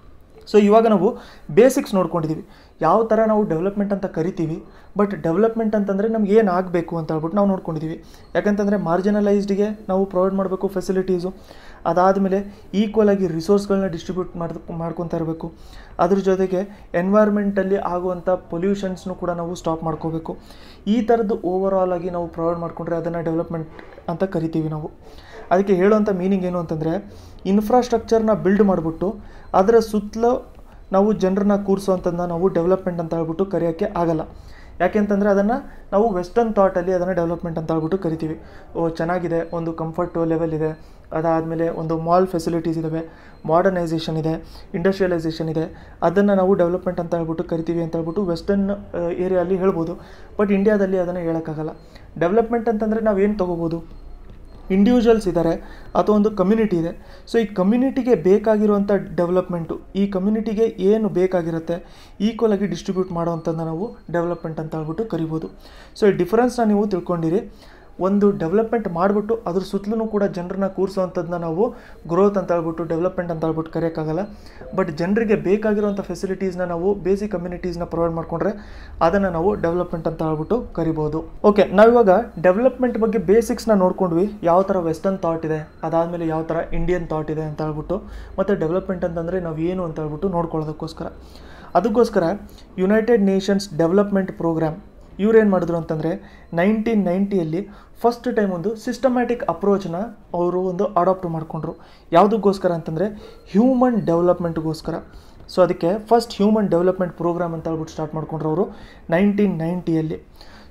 ಸೊ ಇವಾಗ ನಾವು ಬೇಸಿಕ್ಸ್ ನೋಡ್ಕೊಂಡಿದ್ದೀವಿ ಯಾವ ಥರ ನಾವು ಡೆವಲಪ್ಮೆಂಟ್ ಅಂತ ಕರಿತೀವಿ ಬಟ್ ಡೆವಲಪ್ಮೆಂಟ್ ಅಂತಂದರೆ ನಮ್ಗೆ ಏನು ಆಗಬೇಕು ಅಂತ ಹೇಳ್ಬಿಟ್ಟು ನಾವು ನೋಡ್ಕೊಂಡಿದ್ದೀವಿ ಯಾಕಂತಂದರೆ ಮಾರ್ಜಿನಲೈಸ್ಡ್ಗೆ ನಾವು ಪ್ರೊವೈಡ್ ಮಾಡಬೇಕು ಫೆಸಿಲಿಟೀಸು ಅದಾದಮೇಲೆ ಈಕ್ವಲ್ ಆಗಿ ರಿಸೋರ್ಸ್ಗಳನ್ನ ಡಿಸ್ಟ್ರಿಬ್ಯೂಟ್ ಮಾಡಿ ಮಾಡ್ಕೊತಾ ಇರಬೇಕು ಅದ್ರ ಜೊತೆಗೆ ಎನ್ವೈರ್ಮೆಂಟಲ್ಲಿ ಆಗುವಂಥ ಪೊಲ್ಯೂಷನ್ಸ್ನು ಕೂಡ ನಾವು ಸ್ಟಾಪ್ ಮಾಡ್ಕೋಬೇಕು ಈ ಥರದ್ದು ಓವರ್ ಆಲ್ ಆಗಿ ನಾವು ಪ್ರೊವೈಡ್ ಮಾಡಿಕೊಂಡ್ರೆ ಅದನ್ನು ಡೆವಲಪ್ಮೆಂಟ್ ಅಂತ ಕರಿತೀವಿ ನಾವು ಅದಕ್ಕೆ ಹೇಳುವಂಥ ಮೀನಿಂಗ್ ಏನು ಅಂತಂದರೆ ಇನ್ಫ್ರಾಸ್ಟ್ರಕ್ಚರ್ನ ಬಿಲ್ಡ್ ಮಾಡಿಬಿಟ್ಟು ಅದರ ಸುತ್ತಲೂ ನಾವು ಜನರನ್ನ ಕೂರಿಸುವಂಥದ್ದನ್ನ ನಾವು ಡೆವಲಪ್ಮೆಂಟ್ ಅಂತ ಹೇಳ್ಬಿಟ್ಟು ಕರೆಯೋಕ್ಕೆ ಆಗಲ್ಲ ಯಾಕೆಂತಂದರೆ ಅದನ್ನು ನಾವು ವೆಸ್ಟರ್ನ್ ಥಾಟಲ್ಲಿ ಅದನ್ನು ಡೆವಲಪ್ಮೆಂಟ್ ಅಂತ ಹೇಳ್ಬಿಟ್ಟು ಕರಿತೀವಿ ಓ ಚೆನ್ನಾಗಿದೆ ಒಂದು ಕಂಫರ್ಟ್ ಲೆವೆಲ್ ಇದೆ ಅದಾದಮೇಲೆ ಒಂದು ಮಾಲ್ ಫೆಸಿಲಿಟೀಸ್ ಇದ್ದಾವೆ ಮಾಡರ್ನೈಸೇಷನ್ ಇದೆ ಇಂಡಸ್ಟ್ರಿಯಲೈಸೇಷನ್ ಇದೆ ಅದನ್ನು ನಾವು ಡೆವಲಪ್ಮೆಂಟ್ ಅಂತ ಹೇಳ್ಬಿಟ್ಟು ಕರಿತೀವಿ ಅಂತ ಹೇಳ್ಬಿಟ್ಟು ವೆಸ್ಟರ್ನ್ ಏರಿಯಲ್ಲಿ ಹೇಳ್ಬೋದು ಬಟ್ ಇಂಡಿಯಾದಲ್ಲಿ ಅದನ್ನು ಹೇಳೋಕ್ಕಾಗಲ್ಲ ಡೆವಲಪ್ಮೆಂಟ್ ಅಂತಂದರೆ ನಾವು ಏನು ತೊಗೋಬೋದು ಇಂಡಿವಿಜುವಲ್ಸ್ ಇದ್ದಾರೆ ಅಥವಾ ಒಂದು ಕಮ್ಯುನಿಟಿ ಇದೆ ಸೊ ಈ ಕಮ್ಯುನಿಟಿಗೆ ಬೇಕಾಗಿರುವಂಥ ಡೆವಲಪ್ಮೆಂಟು ಈ ಕಮ್ಯುನಿಟಿಗೆ ಏನು ಬೇಕಾಗಿರುತ್ತೆ ಈಕ್ವಲ್ ಆಗಿ ಡಿಸ್ಟ್ರಿಬ್ಯೂಟ್ ಮಾಡೋವಂಥದ್ದನ್ನ ನಾವು ಡೆವಲಪ್ಮೆಂಟ್ ಅಂತ ಹೇಳ್ಬಿಟ್ಟು ಕರಿಬೋದು ಸೊ ಈ ಡಿಫ್ರೆನ್ಸ್ನ ನೀವು ತಿಳ್ಕೊಂಡಿರಿ ಒಂದು ಡೆವಲಪ್ಮೆಂಟ್ ಮಾಡಿಬಿಟ್ಟು ಅದ್ರ ಸುತ್ತಲೂ ಕೂಡ ಜನರನ್ನ ಕೂರಿಸುವಂಥದ್ದನ್ನ ನಾವು ಗ್ರೋತ್ ಅಂತ ಹೇಳ್ಬಿಟ್ಟು ಡೆವಲಪ್ಮೆಂಟ್ ಅಂತ ಹೇಳ್ಬಿಟ್ಟು ಕರೆಯೋಕ್ಕಾಗಲ್ಲ ಬಟ್ ಜನರಿಗೆ ಬೇಕಾಗಿರುವಂಥ ಫೆಸಿಲಿಟೀಸ್ನ ನಾವು ಬೇಸಿಕ್ ಕಮ್ಯುನಿಟೀಸ್ನ ಪ್ರೊವೈಡ್ ಮಾಡಿಕೊಂಡ್ರೆ ಅದನ್ನು ನಾವು ಡೆವಲಪ್ಮೆಂಟ್ ಅಂತ ಹೇಳ್ಬಿಟ್ಟು ಕರಿಬೋದು ಓಕೆ ನಾವಿವಾಗ ಡೆವಲಪ್ಮೆಂಟ್ ಬಗ್ಗೆ ಬೇಸಿಕ್ಸ್ನ ನೋಡ್ಕೊಂಡ್ವಿ ಯಾವ ಥರ ವೆಸ್ಟರ್ನ್ ಥಾಟ್ ಇದೆ ಅದಾದಮೇಲೆ ಯಾವ ಥರ ಇಂಡಿಯನ್ ಥಾಟ್ ಇದೆ ಅಂತ ಹೇಳ್ಬಿಟ್ಟು ಮತ್ತು ಡೆವಲಪ್ಮೆಂಟ್ ಅಂತಂದರೆ ನಾವು ಏನು ಅಂತ ಹೇಳ್ಬಿಟ್ಟು ನೋಡ್ಕೊಳ್ಳೋದಕ್ಕೋಸ್ಕರ ಅದಕ್ಕೋಸ್ಕರ ಯುನೈಟೆಡ್ ನೇಷನ್ಸ್ ಡೆವಲಪ್ಮೆಂಟ್ ಪ್ರೋಗ್ರಾಮ್ ಇವ್ರೇನು ಮಾಡಿದ್ರು ಅಂತಂದರೆ ನೈನ್ಟೀನ್ ನೈಂಟಿಯಲ್ಲಿ ಫಸ್ಟ್ ಟೈಮ್ ಒಂದು ಸಿಸ್ಟಮ್ಯಾಟಿಕ್ ಅಪ್ರೋಚನ್ನ ಅವರು ಒಂದು ಅಡಾಪ್ಟ್ ಮಾಡಿಕೊಂಡ್ರು ಯಾವುದಕ್ಕೋಸ್ಕರ ಅಂತಂದರೆ ಹ್ಯೂಮನ್ ಡೆವಲಪ್ಮೆಂಟ್ಗೋಸ್ಕರ ಸೊ ಅದಕ್ಕೆ ಫಸ್ಟ್ ಹ್ಯೂಮನ್ ಡೆವಲಪ್ಮೆಂಟ್ ಪ್ರೋಗ್ರಾಮ್ ಅಂತ ಹೇಳ್ಬಿಟ್ಟು ಸ್ಟಾರ್ಟ್ ಮಾಡ್ಕೊಂಡ್ರು ಅವರು ನೈನ್ಟೀನ್ ನೈಂಟಿಯಲ್ಲಿ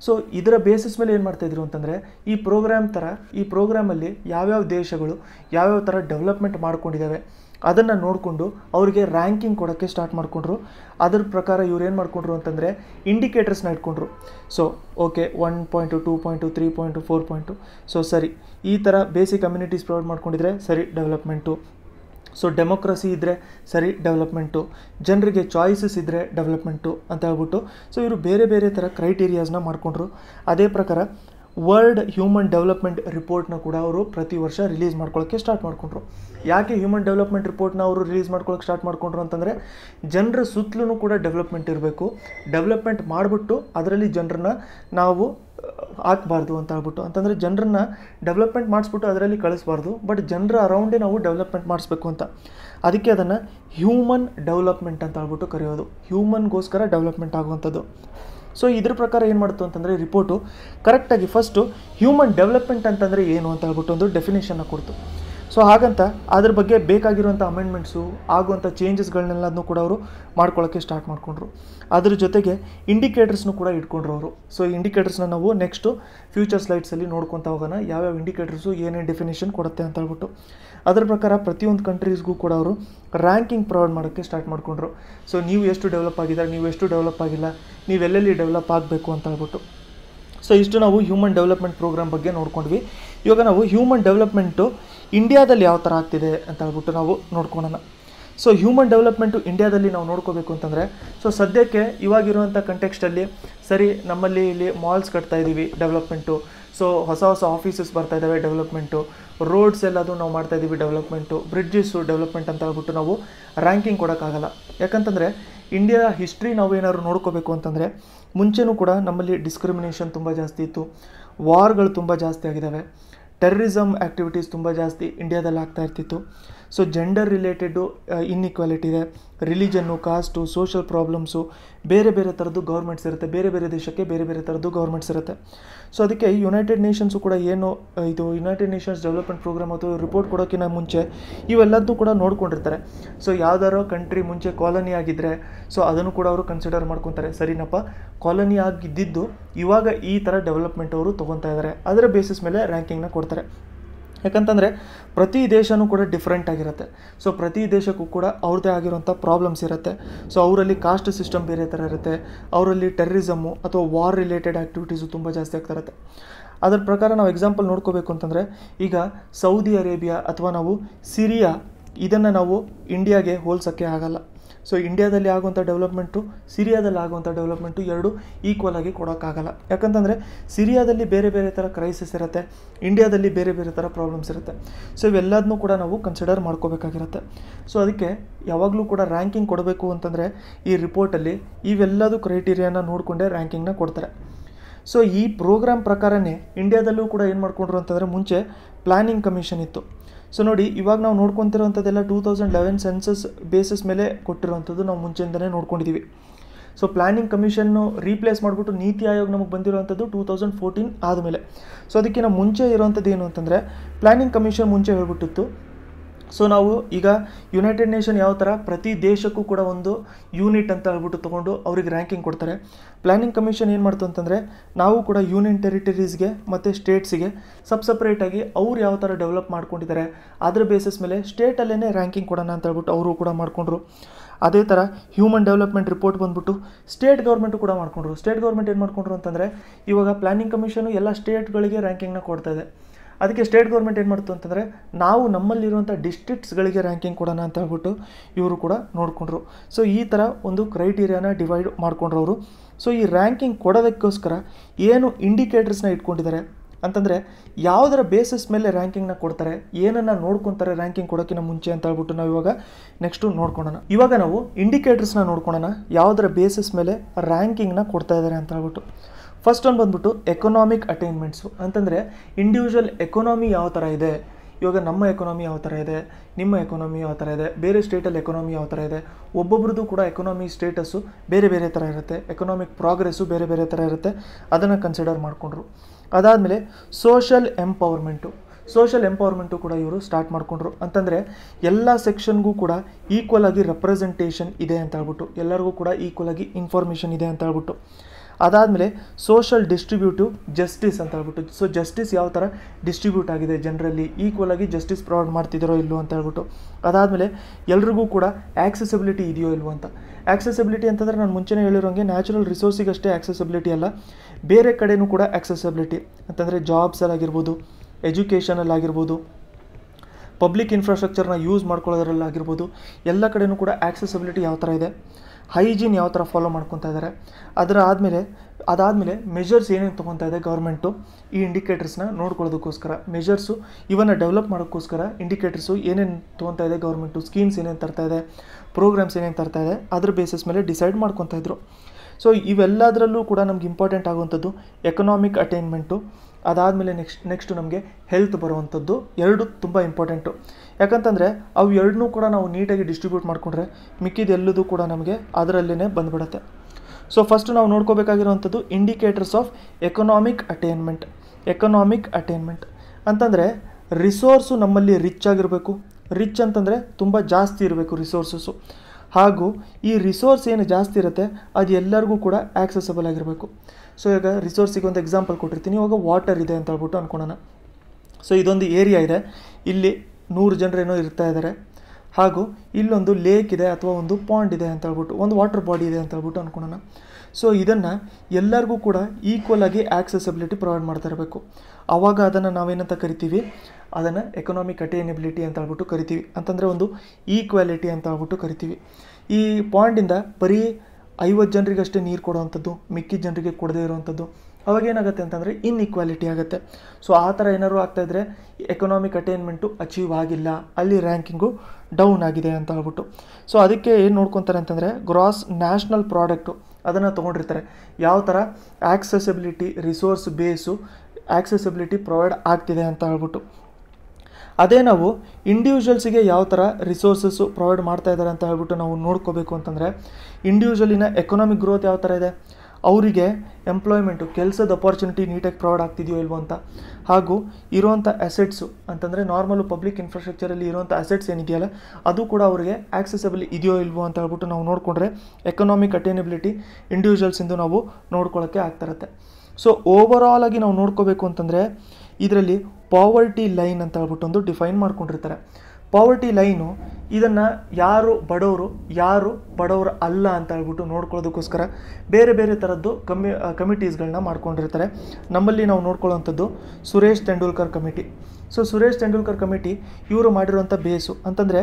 ಸೊ ಇದರ ಬೇಸಿಸ್ ಮೇಲೆ ಏನು ಮಾಡ್ತಾಯಿದ್ರು ಅಂತಂದರೆ ಈ ಪ್ರೋಗ್ರಾಮ್ ಥರ ಈ ಪ್ರೋಗ್ರಾಮಲ್ಲಿ ಯಾವ್ಯಾವ ದೇಶಗಳು ಯಾವ್ಯಾವ ಥರ ಡೆವಲಪ್ಮೆಂಟ್ ಮಾಡ್ಕೊಂಡಿದ್ದಾವೆ ಅದನ್ನು ನೋಡಿಕೊಂಡು ಅವರಿಗೆ ರ್ಯಾಂಕಿಂಗ್ ಕೊಡೋಕ್ಕೆ ಸ್ಟಾರ್ಟ್ ಮಾಡಿಕೊಂಡ್ರು ಅದ್ರ ಪ್ರಕಾರ ಇವ್ರು ಏನು ಮಾಡ್ಕೊಂಡ್ರು ಅಂತಂದರೆ ಇಂಡಿಕೇಟರ್ಸ್ನ ಇಟ್ಕೊಂಡ್ರು so okay one point two point three point four point so ಸರಿ ಈ ಥರ ಬೇಸಿಕ್ ಕಮ್ಯುನಿಟೀಸ್ ಪ್ರೊವೈಡ್ ಮಾಡ್ಕೊಂಡಿದ್ರೆ ಸರಿ ಡೆವಲಪ್ಮೆಂಟು ಸೊ ಡೆಮೋಕ್ರಸಿ ಇದ್ದರೆ ಸರಿ ಡೆವಲಪ್ಮೆಂಟು ಜನರಿಗೆ ಚಾಯ್ಸಸ್ ಇದ್ದರೆ ಡೆವಲಪ್ಮೆಂಟು ಅಂತ ಹೇಳ್ಬಿಟ್ಟು ಸೊ ಇವರು ಬೇರೆ ಬೇರೆ ಥರ ಕ್ರೈಟೀರಿಯಾಸ್ನ ಮಾಡಿಕೊಂಡ್ರು ಅದೇ ಪ್ರಕಾರ ವರ್ಲ್ಡ್ ಹ್ಯೂಮನ್ ಡೆವಲಪ್ಮೆಂಟ್ ರಿಪೋರ್ಟ್ನ ಕೂಡ ಅವರು ಪ್ರತಿ ವರ್ಷ ರಿಲೀಸ್ ಮಾಡ್ಕೊಳ್ಳೋಕ್ಕೆ ಸ್ಟಾರ್ಟ್ ಮಾಡಿಕೊಂಡ್ರು ಯಾಕೆ ಹ್ಯೂಮನ್ ಡೆವಲಪ್ಮೆಂಟ್ ರಿಪೋರ್ಟ್ನ ಅವರು ರಿಲೀಸ್ ಮಾಡ್ಕೊಳ್ಳೋಕೆ ಸ್ಟಾರ್ಟ್ ಮಾಡ್ಕೊಂಡ್ರು ಅಂತಂದರೆ ಜನರ ಸುತ್ತಲೂ ಕೂಡ ಡೆವಲಪ್ಮೆಂಟ್ ಇರಬೇಕು ಡೆವಲಪ್ಮೆಂಟ್ ಮಾಡಿಬಿಟ್ಟು ಅದರಲ್ಲಿ ಜನರನ್ನ ನಾವು ಹಾಕಬಾರ್ದು ಅಂತ ಹೇಳ್ಬಿಟ್ಟು ಅಂತಂದರೆ ಜನರನ್ನ ಡೆವಲಪ್ಮೆಂಟ್ ಮಾಡಿಸ್ಬಿಟ್ಟು ಅದರಲ್ಲಿ ಕಳಿಸ್ಬಾರ್ದು ಬಟ್ ಜನರ ಅರೌಂಡೇ ನಾವು ಡೆವಲಪ್ಮೆಂಟ್ ಮಾಡಿಸ್ಬೇಕು ಅಂತ ಅದಕ್ಕೆ ಅದನ್ನು ಹ್ಯೂಮನ್ ಡೆವಲಪ್ಮೆಂಟ್ ಅಂತ ಹೇಳ್ಬಿಟ್ಟು ಕರೆಯೋದು ಹ್ಯೂಮನ್ಗೋಸ್ಕರ ಡೆವಲಪ್ಮೆಂಟ್ ಆಗುವಂಥದ್ದು ಸೊ ಇದ್ರ ಪ್ರಕಾರ ಏನು ಮಾಡ್ತು ಅಂತಂದರೆ ರಿಪೋರ್ಟು ಕರೆಕ್ಟಾಗಿ ಫಸ್ಟು ಹ್ಯೂಮನ್ ಡೆವಲಪ್ಮೆಂಟ್ ಅಂತಂದರೆ ಏನು ಅಂತ ಹೇಳ್ಬಿಟ್ಟು ಒಂದು ಡೆಫಿನೇಷನ್ನ ಕೊಡ್ತು ಸೊ ಹಾಗಂತ ಅದ್ರ ಬಗ್ಗೆ ಬೇಕಾಗಿರುವಂಥ ಅಮೆಂಡ್ಮೆಂಟ್ಸು ಆಗುವಂಥ ಚೇಂಜಸ್ಗಳನ್ನೆಲ್ಲದನ್ನು ಕೂಡ ಅವರು ಮಾಡ್ಕೊಳ್ಳೋಕ್ಕೆ ಸ್ಟಾರ್ಟ್ ಮಾಡಿಕೊಂಡ್ರು ಅದ್ರ ಜೊತೆಗೆ ಇಂಡಿಕೇಟರ್ಸ್ನು ಕೂಡ ಇಟ್ಕೊಂಡ್ರು ಅವರು ಸೊ ಇಂಡಿಕೇಟರ್ಸ್ನ ನಾವು ನೆಕ್ಸ್ಟು ಫ್ಯೂಚರ್ ಸ್ಲೈಡ್ಸಲ್ಲಿ ನೋಡ್ಕೊತಾ ಹೋಗೋಣ ಯಾವ್ಯಾವ ಇಂಡಿಕೇಟರ್ಸು ಏನೇನು ಡೆಫಿನೇಷನ್ ಕೊಡುತ್ತೆ ಅಂತ ಹೇಳ್ಬಿಟ್ಟು ಅದರ ಪ್ರಕಾರ ಪ್ರತಿಯೊಂದು ಕಂಟ್ರೀಸ್ಗೂ ಕೂಡ ಅವರು ರ್ಯಾಂಕಿಂಗ್ ಪ್ರೊವೈಡ್ ಮಾಡೋಕ್ಕೆ ಸ್ಟಾರ್ಟ್ ಮಾಡಿಕೊಂಡ್ರು ಸೊ ನೀವು ಎಷ್ಟು ಡೆವಲಪ್ ಆಗಿದ್ದಾರೆ ನೀವು ಎಷ್ಟು ಡೆವಲಪ್ ಆಗಿಲ್ಲ ನೀವು ಎಲ್ಲೆಲ್ಲಿ ಡೆವಲಪ್ ಆಗಬೇಕು ಅಂತ ಹೇಳ್ಬಿಟ್ಟು ಸೊ ಇಷ್ಟು ನಾವು ಹ್ಯೂಮನ್ ಡೆವಲಪ್ಮೆಂಟ್ ಪ್ರೋಗ್ರಾಮ್ ಬಗ್ಗೆ ನೋಡ್ಕೊಂಡ್ವಿ ಇವಾಗ ನಾವು ಹ್ಯೂಮನ್ ಡೆವಲಪ್ಮೆಂಟು ಇಂಡಿಯಾದಲ್ಲಿ ಯಾವ ಥರ ಆಗ್ತಿದೆ ಅಂತ ಹೇಳ್ಬಿಟ್ಟು ನಾವು ನೋಡ್ಕೊಳ್ಳೋಣ ಸೊ ಹ್ಯೂಮನ್ ಡೆವಲಪ್ಮೆಂಟು ಇಂಡಿಯಾದಲ್ಲಿ ನಾವು ನೋಡ್ಕೋಬೇಕು ಅಂತಂದರೆ ಸೊ ಸದ್ಯಕ್ಕೆ ಇವಾಗಿರುವಂಥ ಕಂಟೆಕ್ಸ್ಟಲ್ಲಿ ಸರಿ ನಮ್ಮಲ್ಲಿ ಇಲ್ಲಿ ಮಾಲ್ಸ್ ಕಟ್ತಾ ಇದ್ದೀವಿ ಡೆವಲಪ್ಮೆಂಟು ಸೊ ಹೊಸ ಹೊಸ ಆಫೀಸಸ್ ಬರ್ತಾ ಇದ್ದಾವೆ ಡೆವಲಪ್ಮೆಂಟು ರೋಡ್ಸ್ ಎಲ್ಲದು ನಾವು ಮಾಡ್ತಾ ಇದ್ದೀವಿ ಡೆವಲಪ್ಮೆಂಟು ಬ್ರಿಡ್ಜಸ್ಸು ಡೆವಲಪ್ಮೆಂಟ್ ಅಂತ ಹೇಳ್ಬಿಟ್ಟು ನಾವು ರ್ಯಾಂಕಿಂಗ್ ಕೊಡೋಕ್ಕಾಗಲ್ಲ ಯಾಕಂತಂದರೆ ಇಂಡಿಯಾ ಹಿಸ್ಟ್ರಿ ನಾವು ಏನಾದ್ರು ನೋಡ್ಕೋಬೇಕು ಅಂತಂದರೆ ಮುಂಚೆನೂ ಕೂಡ ನಮ್ಮಲ್ಲಿ ಡಿಸ್ಕ್ರಿಮಿನೇಷನ್ ತುಂಬ ಜಾಸ್ತಿ ಇತ್ತು ವಾರ್ಗಳು ತುಂಬ ಜಾಸ್ತಿ ಆಗಿದ್ದಾವೆ ಟೆರ್ರಿಸಮ್ ಆ್ಯಕ್ಟಿವಿಟೀಸ್ ತುಂಬ ಜಾಸ್ತಿ ಇಂಡಿಯಾದಲ್ಲಿ ಆಗ್ತಾ ಇರ್ತಿತ್ತು ಸೊ ಜೆಂಡರ್ ರಿಲೇಟೆಡು ಇನ್ಇಕ್ವಾಲಿಟಿ ಇದೆ ರಿಲಿಜನ್ನು ಕಾಸ್ಟು ಸೋಷಲ್ ಪ್ರಾಬ್ಲಮ್ಸು ಬೇರೆ ಬೇರೆ ಥರದ್ದು ಗೌರ್ಮೆಂಟ್ಸ್ ಇರುತ್ತೆ ಬೇರೆ ಬೇರೆ ದೇಶಕ್ಕೆ ಬೇರೆ ಬೇರೆ ಥರದ್ದು ಗೌರ್ಮೆಂಟ್ಸ್ ಇರುತ್ತೆ ಸೊ ಅದಕ್ಕೆ ಯುನೈಟೆಡ್ ನೇಷನ್ಸು ಕೂಡ ಏನು ಅಹ್, ಇದು ಯುನೈಟೆಡ್ ನೇಷನ್ಸ್ ಡೆವಲಪ್ಮೆಂಟ್ ಪ್ರೋಗ್ರಾಮ್ ಅಥವಾ ರಿಪೋರ್ಟ್ ಕೊಡೋಕ್ಕಿಂತ ಮುಂಚೆ ಇವೆಲ್ಲದೂ ಕೂಡ ನೋಡ್ಕೊಂಡಿರ್ತಾರೆ ಸೊ ಯಾವ್ದಾರೋ ಕಂಟ್ರಿ ಮುಂಚೆ ಕಾಲನಿ ಆಗಿದ್ದರೆ ಸೊ ಅದನ್ನು ಕೂಡ ಅವರು ಕನ್ಸಿಡರ್ ಮಾಡ್ಕೊತಾರೆ ಸರಿನಪ್ಪ ಕಾಲನಿ ಆಗಿದ್ದಿದ್ದು ಇವಾಗ ಈ ಥರ ಡೆವಲಪ್ಮೆಂಟ್ ಅವರು ತೊಗೊತಾ ಇದ್ದಾರೆ ಅದರ ಬೇಸಿಸ್ ಮೇಲೆ ರ್ಯಾಂಕಿಂಗ್ನ ಕೊಡ್ತಾರೆ ಯಾಕಂತಂದರೆ ಪ್ರತಿ ದೇಶನೂ ಕೂಡ ಡಿಫ್ರೆಂಟ್ ಆಗಿರುತ್ತೆ ಸೊ ಪ್ರತಿ ದೇಶಕ್ಕೂ ಕೂಡ ಅವ್ರದ್ದೇ ಆಗಿರುವಂಥ ಪ್ರಾಬ್ಲಮ್ಸ್ ಇರುತ್ತೆ ಸೊ ಅವರಲ್ಲಿ ಕಾಸ್ಟ್ ಸಿಸ್ಟಮ್ ಬೇರೆ ಥರ ಇರುತ್ತೆ ಅವರಲ್ಲಿ ಟೆರ್ರಿಸಮು ಅಥವಾ ವಾರ್ ರಿಲೇಟೆಡ್ ಆ್ಯಕ್ಟಿವಿಟೀಸು ತುಂಬ ಜಾಸ್ತಿ ಆಗ್ತಾ ಇರುತ್ತೆ ಅದರ ಪ್ರಕಾರ ನಾವು ಎಕ್ಸಾಂಪಲ್ ನೋಡ್ಕೋಬೇಕು ಅಂತಂದರೆ ಈಗ ಸೌದಿ ಅರೇಬಿಯಾ ಅಥವಾ ನಾವು ಸಿರಿಯಾ ಇದನ್ನು ನಾವು ಇಂಡಿಯಾಗೆ ಹೋಲ್ಸೋಕ್ಕೆ ಆಗಲ್ಲ ಸೊ ಇಂಡಿಯಾದಲ್ಲಿ ಆಗುವಂಥ ಡೆವಲಪ್ಮೆಂಟು ಸಿರಿಯಾದಲ್ಲಿ ಆಗುವಂಥ ಡೆವಲಪ್ಮೆಂಟು ಎರಡು ಈಕ್ವಲ್ ಆಗಿ ಕೊಡೋಕ್ಕಾಗಲ್ಲ ಯಾಕಂತಂದರೆ ಸಿರಿಯಾದಲ್ಲಿ ಬೇರೆ ಬೇರೆ ಥರ ಕ್ರೈಸಿಸ್ ಇರುತ್ತೆ ಇಂಡಿಯಾದಲ್ಲಿ ಬೇರೆ ಬೇರೆ ಥರ ಪ್ರಾಬ್ಲಮ್ಸ್ ಇರುತ್ತೆ ಸೊ ಇವೆಲ್ಲದನ್ನೂ ಕೂಡ ನಾವು ಕನ್ಸಿಡರ್ ಮಾಡ್ಕೋಬೇಕಾಗಿರುತ್ತೆ ಸೊ ಅದಕ್ಕೆ ಯಾವಾಗಲೂ ಕೂಡ ರ್ಯಾಂಕಿಂಗ್ ಕೊಡಬೇಕು ಅಂತಂದರೆ ಈ ರಿಪೋರ್ಟಲ್ಲಿ ಇವೆಲ್ಲದೂ ಕ್ರೈಟೀರಿಯಾನ ನೋಡಿಕೊಂಡೇ ರ್ಯಾಂಕಿಂಗ್ನ ಕೊಡ್ತಾರೆ ಸೊ ಈ ಪ್ರೋಗ್ರಾಮ್ ಪ್ರಕಾರನೇ ಇಂಡಿಯಾದಲ್ಲೂ ಕೂಡ ಏನು ಮಾಡ್ಕೊಂಡ್ರು ಅಂತಂದರೆ ಮುಂಚೆ ಪ್ಲ್ಯಾನಿಂಗ್ ಕಮಿಷನ್ ಇತ್ತು ಸೊ ನೋಡಿ ಇವಾಗ ನಾವು ನೋಡ್ಕೊತಿರೋಂಥದ್ದೆಲ್ಲ two thousand eleven census basis ಮೇಲೆ ಕೊಟ್ಟಿರೋವಂಥದ್ದು ನಾವು ಮುಂಚೆಯಿಂದನೇ ನೋಡ್ಕೊಂಡಿದ್ದೀವಿ ಸೊ ಪ್ಲ್ಯಾನಿಂಗ್ ಕಮಿಷನ್ನು ರೀಪ್ಲೇಸ್ ಮಾಡಿಬಿಟ್ಟು ನೀತಿ ಆಯೋಗ ನಮಗೆ ಬಂದಿರುವಂಥದ್ದು ಟೂ ತೌಸಂಡ್ ಫೋರ್ಟೀನ್ ಆದಮೇಲೆ ಸೊ ಅದಕ್ಕಿಂತ ಮುಂಚೆ ಇರೋವಂಥದ್ದು ಏನು ಅಂತಂದರೆ ಪ್ಲ್ಯಾನಿಂಗ್ ಕಮಿಷನ್ ಮುಂಚೆ ಹೇಳ್ಬಿಟ್ಟಿತ್ತು ಸೊ ನಾವು ಈಗ ಯುನೈಟೆಡ್ ನೇಷನ್ ಯಾವ ಥರ ಪ್ರತಿ ದೇಶಕ್ಕೂ ಕೂಡ ಒಂದು ಯೂನಿಟ್ ಅಂತ ಹೇಳ್ಬಿಟ್ಟು ತೊಗೊಂಡು ಅವ್ರಿಗೆ ರ್ಯಾಂಕಿಂಗ್ ಕೊಡ್ತಾರೆ ಪ್ಲ್ಯಾನಿಂಗ್ ಕಮಿಷನ್ ಏನು ಮಾಡ್ತು ಅಂತಂದರೆ ನಾವು ಕೂಡ ಯೂನಿಯನ್ ಟೆರಿಟರೀಸ್ಗೆ ಮತ್ತು ಸ್ಟೇಟ್ಸಿಗೆ ಸಬ್ ಸಪ್ರೇಟಾಗಿ ಅವ್ರು ಯಾವ ಥರ ಡೆವಲಪ್ ಮಾಡ್ಕೊಂಡಿದ್ದಾರೆ ಅದ್ರ ಬೇಸಿಸ್ ಮೇಲೆ ಸ್ಟೇಟಲ್ಲೇ ರ್ಯಾಂಕಿಂಗ್ ಕೊಡೋಣ ಅಂತ ಹೇಳ್ಬಿಟ್ಟು ಅವರು ಕೂಡ ಮಾಡಿಕೊಂಡ್ರು ಅದೇ ಥರ ಹ್ಯೂಮನ್ ಡೆವಲಪ್ಮೆಂಟ್ ರಿಪೋರ್ಟ್ ಬಂದ್ಬಿಟ್ಟು ಸ್ಟೇಟ್ ಗೌರ್ಮೆಂಟು ಕೂಡ ಮಾಡ್ಕೊಂಡ್ರು ಸ್ಟೇಟ್ ಗೌರ್ಮೆಂಟ್ ಏನು ಮಾಡ್ಕೊಂಡ್ರು ಅಂತಂದರೆ ಇವಾಗ ಪ್ಲ್ಯಾನಿಂಗ್ ಕಮಿಷನು ಎಲ್ಲ ಸ್ಟೇಟ್ಗಳಿಗೆ ರ್ಯಾಂಕಿಂಗ್ನ ಕೊಡ್ತಾ ಇದೆ ಅದಕ್ಕೆ ಸ್ಟೇಟ್ ಗೌರ್ಮೆಂಟ್ ಏನು ಮಾಡ್ತು ಅಂತಂದರೆ ನಾವು ನಮ್ಮಲ್ಲಿರುವಂಥ ಡಿಸ್ಟ್ರಿಕ್ಟ್ಸ್ಗಳಿಗೆ ರ್ಯಾಂಕಿಂಗ್ ಕೊಡೋಣ ಅಂತ ಹೇಳ್ಬಿಟ್ಟು ಇವರು ಕೂಡ ನೋಡಿಕೊಂಡ್ರು ಸೊ ಈ ಥರ ಒಂದು ಕ್ರೈಟೀರಿಯಾನ ಡಿವೈಡ್ ಮಾಡ್ಕೊಂಡ್ರು ಅವರು ಸೊ ಈ ರ್ಯಾಂಕಿಂಗ್ ಕೊಡೋದಕ್ಕೋಸ್ಕರ ಏನು ಇಂಡಿಕೇಟರ್ಸ್ನ ಇಟ್ಕೊಂಡಿದ್ದಾರೆ ಅಂತಂದರೆ ಯಾವುದರ ಬೇಸಿಸ್ ಮೇಲೆ ರ್ಯಾಂಕಿಂಗ್ನ ಕೊಡ್ತಾರೆ ಏನನ್ನು ನೋಡ್ಕೊತಾರೆ ರ್ಯಾಂಕಿಂಗ್ ಕೊಡೋಕ್ಕಿಂತ ಮುಂಚೆ ಅಂತ ಹೇಳ್ಬಿಟ್ಟು ನಾವು ಇವಾಗ ನೆಕ್ಸ್ಟು ನೋಡ್ಕೊಳೋಣ ಇವಾಗ ನಾವು ಇಂಡಿಕೇಟರ್ಸ್ನ ನೋಡ್ಕೊಳೋಣ ಯಾವುದರ ಬೇಸಿಸ್ ಮೇಲೆ ರ್ಯಾಂಕಿಂಗ್ನ ಕೊಡ್ತಾ ಇದ್ದಾರೆ ಅಂತ ಹೇಳ್ಬಿಟ್ಟು ಫಸ್ಟ್ ಒಂದು ಬಂದ್ಬಿಟ್ಟು ಎಕನಾಮಿಕ್ ಅಟೈನ್ಮೆಂಟ್ಸು ಅಂತಂದರೆ ಇಂಡಿವಿಜುವಲ್ ಎಕನಾಮಿ ಯಾವ ಥರ ಇದೆ ಇವಾಗ ನಮ್ಮ ಎಕನಾಮಿ ಯಾವ ಥರ ಇದೆ ನಿಮ್ಮ ಎಕನಾಮಿ ಯಾವ ಥರ ಇದೆ ಬೇರೆ ಸ್ಟೇಟಲ್ಲಿ ಎಕನಾಮಿ ಯಾವ ಥರ ಇದೆ ಒಬ್ಬೊಬ್ರದ್ದು ಕೂಡ ಎಕನಾಮಿ ಸ್ಟೇಟಸ್ಸು ಬೇರೆ ಬೇರೆ ಥರ ಇರುತ್ತೆ ಎಕನಾಮಿಕ್ ಪ್ರೋಗ್ರೆಸ್ಸು ಬೇರೆ ಬೇರೆ ಥರ ಇರುತ್ತೆ ಅದನ್ನು ಕನ್ಸಿಡರ್ ಮಾಡಿಕೊಂಡ್ರು ಅದಾದಮೇಲೆ ಸೋಷಲ್ ಎಂಪವರ್ಮೆಂಟು ಸೋಷಲ್ ಎಂಪವರ್ಮೆಂಟು ಕೂಡ ಇವರು ಸ್ಟಾರ್ಟ್ ಮಾಡಿಕೊಂಡ್ರು ಅಂತಂದರೆ ಎಲ್ಲ ಸೆಕ್ಷನ್ಗೂ ಕೂಡ ಈಕ್ವಲ್ ಆಗಿ ರೆಪ್ರೆಸೆಂಟೇಷನ್ ಇದೆ ಅಂತ ಹೇಳ್ಬಿಟ್ಟು ಎಲ್ಲರಿಗೂ ಕೂಡ ಈಕ್ವಲ್ ಆಗಿ ಇನ್ಫಾರ್ಮೇಷನ್ ಇದೆ ಅಂತ ಹೇಳ್ಬಿಟ್ಟು ಅದಾದಮೇಲೆ ಸೋಷಲ್ ಡಿಸ್ಟ್ರಿಬ್ಯೂಟಿವ್ ಜಸ್ಟಿಸ್ ಅಂತ ಹೇಳ್ಬಿಟ್ಟು ಸೊ ಜಸ್ಟಿಸ್ ಯಾವ ಥರ ಡಿಸ್ಟ್ರಿಬ್ಯೂಟ್ ಆಗಿದೆ ಜನರಲ್ಲಿ ಈಕ್ವಲ್ ಆಗಿ ಜಸ್ಟಿಸ್ ಪ್ರೊವೈಡ್ ಮಾಡ್ತಿದ್ದಾರೋ ಇಲ್ಲೋ ಅಂತ ಹೇಳ್ಬಿಟ್ಟು ಅದಾದಮೇಲೆ ಎಲ್ರಿಗೂ ಕೂಡ ಆಕ್ಸೆಸಿಬಿಲಿಟಿ ಇದೆಯೋ ಇಲ್ವೋ ಅಂತ ಆಕ್ಸೆಸಿಬಿಲಿಟಿ ಅಂತಂದರೆ ನಾನು ಮುಂಚೆನೇ ಹೇಳಿರೋಂಗೆ ನ್ಯಾಚುರಲ್ ರಿಸೋರ್ಸಿಗಷ್ಟೇ ಆಕ್ಸೆಸಿಬಿಲಿಟಿ ಅಲ್ಲ ಬೇರೆ ಕಡೆನೂ ಕೂಡ ಆಕ್ಸೆಸಿಬಿಲಿಟಿ ಅಂತಂದರೆ ಜಾಬ್ಸಲ್ಲಾಗಿರ್ಬೋದು ಎಜುಕೇಷನಲ್ಲಾಗಿರ್ಬೋದು ಪಬ್ಲಿಕ್ ಇನ್ಫ್ರಾಸ್ಟ್ರಕ್ಚರ್ನ ಯೂಸ್ ಮಾಡ್ಕೊಳ್ಳೋದ್ರಲ್ಲಾಗಿರ್ಬೋದು ಎಲ್ಲ ಕಡೆನೂ ಕೂಡ ಆಕ್ಸೆಸಿಬಿಲಿಟಿ ಯಾವ ಥರ ಇದೆ ಹೈಜೀನ್ ಯಾವ ಥರ ಫಾಲೋ ಮಾಡ್ಕೊತಾ ಇದ್ದಾರೆ ಅದರ ಆದಮೇಲೆ ಅದಾದಮೇಲೆ ಮೆಷರ್ಸ್ ಏನೇನು ತೊಗೊತಾ ಇದೆ ಗೌರ್ಮೆಂಟು ಈ ಇಂಡಿಕೇಟರ್ಸ್ನ ನೋಡ್ಕೊಳ್ಳೋದಕ್ಕೋಸ್ಕರ ಮೆಷರ್ಸು ಇವನ್ನ ಡೆವಲಪ್ ಮಾಡೋಕ್ಕೋಸ್ಕರ ಇಂಡಿಕೇಟರ್ಸು ಏನೇನು ತೊಗೊತಾ ಇದೆ ಗೌರ್ಮೆಂಟು ಸ್ಕೀಮ್ಸ್ ಏನೇನು ತರ್ತಾ ಇದೆ ಪ್ರೋಗ್ರಾಮ್ಸ್ ಏನೇನು ತರ್ತಾ ಇದೆ ಅದ್ರ ಬೇಸಿಸ್ ಮೇಲೆ ಡಿಸೈಡ್ ಮಾಡ್ಕೊತಾ ಇದ್ರು ಸೊ ಇವೆಲ್ಲದರಲ್ಲೂ ಕೂಡ ನಮ್ಗೆ ಇಂಪಾರ್ಟೆಂಟ್ ಆಗುವಂಥದ್ದು ಎಕನಾಮಿಕ್ ಅಟೈನ್ಮೆಂಟು ಅದಾದಮೇಲೆ ನೆಕ್ಸ್ಟ್ ನೆಕ್ಸ್ಟ್ ನಮಗೆ ಹೆಲ್ತ್ ಬರುವಂಥದ್ದು ಎರಡು ತುಂಬ ಇಂಪಾರ್ಟೆಂಟು ಯಾಕಂತಂದರೆ ಅವು ಎರಡನ್ನೂ ಕೂಡ ನಾವು ನೀಟಾಗಿ ಡಿಸ್ಟ್ರಿಬ್ಯೂಟ್ ಮಾಡಿಕೊಂಡ್ರೆ ಮಿಕ್ಕಿದೆಲ್ಲದೂ ಕೂಡ ನಮಗೆ ಅದರಲ್ಲೇ ಬಂದ್ಬಿಡುತ್ತೆ ಸೊ ಫಸ್ಟ್ ನಾವು ನೋಡ್ಕೋಬೇಕಾಗಿರುವಂಥದ್ದು indicators of economic attainment economic attainment ಅಂತಂದರೆ ರಿಸೋರ್ಸು ನಮ್ಮಲ್ಲಿ ರಿಚ್ ಆಗಿರಬೇಕು ರಿಚ್ ಅಂತಂದರೆ ತುಂಬ ಜಾಸ್ತಿ ಇರಬೇಕು ರಿಸೋರ್ಸಸ್ಸು ಹಾಗೂ ಈ ರಿಸೋರ್ಸ್ ಏನು ಜಾಸ್ತಿ ಇರುತ್ತೆ ಅದು ಎಲ್ಲರಿಗೂ ಕೂಡ ಆಕ್ಸೆಸಬಲ್ ಆಗಿರಬೇಕು ಸೊ ಈಗ ರಿಸೋರ್ಸಿಗೆ ಒಂದು ಎಕ್ಸಾಂಪಲ್ ಕೊಟ್ಟಿರ್ತೀನಿ ಇವಾಗ ವಾಟರ್ ಇದೆ ಅಂತ ಹೇಳ್ಬಿಟ್ಟು ಅಂದ್ಕೊಳೋಣ ಸೊ ಇದೊಂದು ಏರಿಯಾ ಇದೆ ಇಲ್ಲಿ ನೂರು ಜನರೇನೋ ಇರ್ತಾ ಇದ್ದಾರೆ ಹಾಗೂ ಇಲ್ಲೊಂದು ಲೇಕ್ ಇದೆ ಅಥವಾ ಒಂದು ಪಾಂಡ್ ಇದೆ ಅಂತ ಹೇಳ್ಬಿಟ್ಟು ಒಂದು ವಾಟರ್ ಬಾಡಿ ಇದೆ ಅಂತ ಹೇಳ್ಬಿಟ್ಟು ಅಂದ್ಕೊಳೋಣ ಸೊ ಇದನ್ನು ಎಲ್ಲರಿಗೂ ಕೂಡ ಈಕ್ವಲ್ ಆಗಿ ಆಕ್ಸೆಸಿಬಿಲಿಟಿ ಪ್ರೊವೈಡ್ ಮಾಡ್ತಾ ಇರಬೇಕು ಆವಾಗ ಅದನ್ನು ನಾವೇನಂತ ಕರಿತೀವಿ ಅದನ್ನು ಎಕನಾಮಿಕ್ ಅಟೈನಬಿಲಿಟಿ ಅಂತ ಹೇಳ್ಬಿಟ್ಟು ಕರಿತೀವಿ ಅಂತಂದರೆ ಒಂದು ಈಕ್ವಾಲಿಟಿ ಅಂತ ಹೇಳ್ಬಿಟ್ಟು ಕರಿತೀವಿ ಈ ಪಾಯಿಂಟಿಂದ ಬರೀ ಐವತ್ತು ಜನರಿಗಷ್ಟೇ ನೀರು ಕೊಡುವಂಥದ್ದು ಮಿಕ್ಕಿದ ಜನರಿಗೆ ಕೊಡದೇ ಇರುವಂಥದ್ದು ಅವಾಗ ಏನಾಗುತ್ತೆ ಅಂತಂದರೆ ಇನ್ಇಕ್ವಾಲಿಟಿ ಆಗುತ್ತೆ ಸೊ ಆ ಥರ ಏನಾದ್ರು ಆಗ್ತಾಯಿದ್ರೆ ಎಕನಾಮಿಕ್ ಅಟೈನ್ಮೆಂಟು ಅಚೀವ್ ಆಗಿಲ್ಲ ಅಲ್ಲಿ ರ್ಯಾಂಕಿಂಗು ಡೌನ್ ಆಗಿದೆ ಅಂತ ಹೇಳ್ಬಿಟ್ಟು ಸೊ ಅದಕ್ಕೆ ಏನು ನೋಡ್ಕೊತಾರೆ ಅಂತಂದರೆ ಗ್ರಾಸ್ ನ್ಯಾಷನಲ್ ಪ್ರಾಡಕ್ಟು ಅದನ್ನು ತೊಗೊಂಡಿರ್ತಾರೆ ಯಾವ ಥರ accessibility resource base accessibility provide ಆಗ್ತಿದೆ ಅಂತ ಹೇಳ್ಬಿಟ್ಟು ಅದೇ ನಾವು ಇಂಡಿವಿಜುವಲ್ಸಿಗೆ ಯಾವ ಥರ ರಿಸೋರ್ಸಸ್ಸು ಪ್ರೊವೈಡ್ ಮಾಡ್ತಾ ಇದ್ದಾರೆ ಅಂತ ಹೇಳ್ಬಿಟ್ಟು ನಾವು ನೋಡ್ಕೋಬೇಕು ಅಂತಂದರೆ ಇಂಡಿವಿಜುವಲಿನ ಎಕನಾಮಿಕ್ ಗ್ರೋತ್ ಯಾವ ಥರ ಇದೆ ಅವರಿಗೆ ಎಂಪ್ಲಾಯ್ಮೆಂಟು ಕೆಲಸದ ಅಪಾರ್ಚುನಿಟಿ ನೀಟಾಗಿ ಪ್ರೊವೈಡ್ ಆಗ್ತಿದೆಯೋ ಇಲ್ವೋ ಅಂತ ಹಾಗೂ ಇರುವಂಥ ಅಸೆಟ್ಸು ಅಂತಂದರೆ ನಾರ್ಮಲು ಪಬ್ಲಿಕ್ ಇನ್ಫ್ರಾಸ್ಟ್ರಕ್ಚರಲ್ಲಿ ಇರುವಂಥ ಅಸೆಟ್ಸ್ ಏನಿದೆಯಲ್ಲ ಅದು ಕೂಡ ಅವರಿಗೆ ಆಕ್ಸೆಸಬಲ್ ಇದೆಯೋ ಇಲ್ವೋ ಅಂತ ಹೇಳ್ಬಿಟ್ಟು ನಾವು ನೋಡಿಕೊಂಡ್ರೆ ಎಕನಾಮಿಕ್ ಅಟೈನಬಿಲಿಟಿ ಇಂಡಿವಿಜುವಲ್ಸಿಂದು ನಾವು ನೋಡ್ಕೊಳ್ಳೋಕ್ಕೆ ಆಗ್ತಿರತ್ತೆ ಸೊ ಓವರಾಲ್ ಆಗಿ ನಾವು ನೋಡ್ಕೋಬೇಕು ಅಂತಂದರೆ ಇದರಲ್ಲಿ ಪಾವರ್ಟಿ ಲೈನ್ ಅಂತ ಹೇಳ್ಬಿಟ್ಟು ಒಂದು ಡಿಫೈನ್ ಮಾಡ್ಕೊಂಡಿರ್ತಾರೆ ಪಾವರ್ಟಿ ಲೈನು ಇದನ್ನು ಯಾರು ಬಡವರು ಯಾರು ಬಡವರು ಅಲ್ಲ ಅಂತ ಹೇಳ್ಬಿಟ್ಟು ನೋಡ್ಕೊಳ್ಳೋದಕ್ಕೋಸ್ಕರ ಬೇರೆ ಬೇರೆ ಥರದ್ದು ಕಮ್ಮಿ ಕಮಿಟೀಸ್ಗಳನ್ನ ಮಾಡ್ಕೊಂಡಿರ್ತಾರೆ ನಮ್ಮಲ್ಲಿ ನಾವು ನೋಡ್ಕೊಳ್ಳೋವಂಥದ್ದು Suresh Tendulkar committee so Suresh Tendulkar committee ಇವರು ಮಾಡಿರುವಂಥ ಬೇಸು ಅಂತಂದರೆ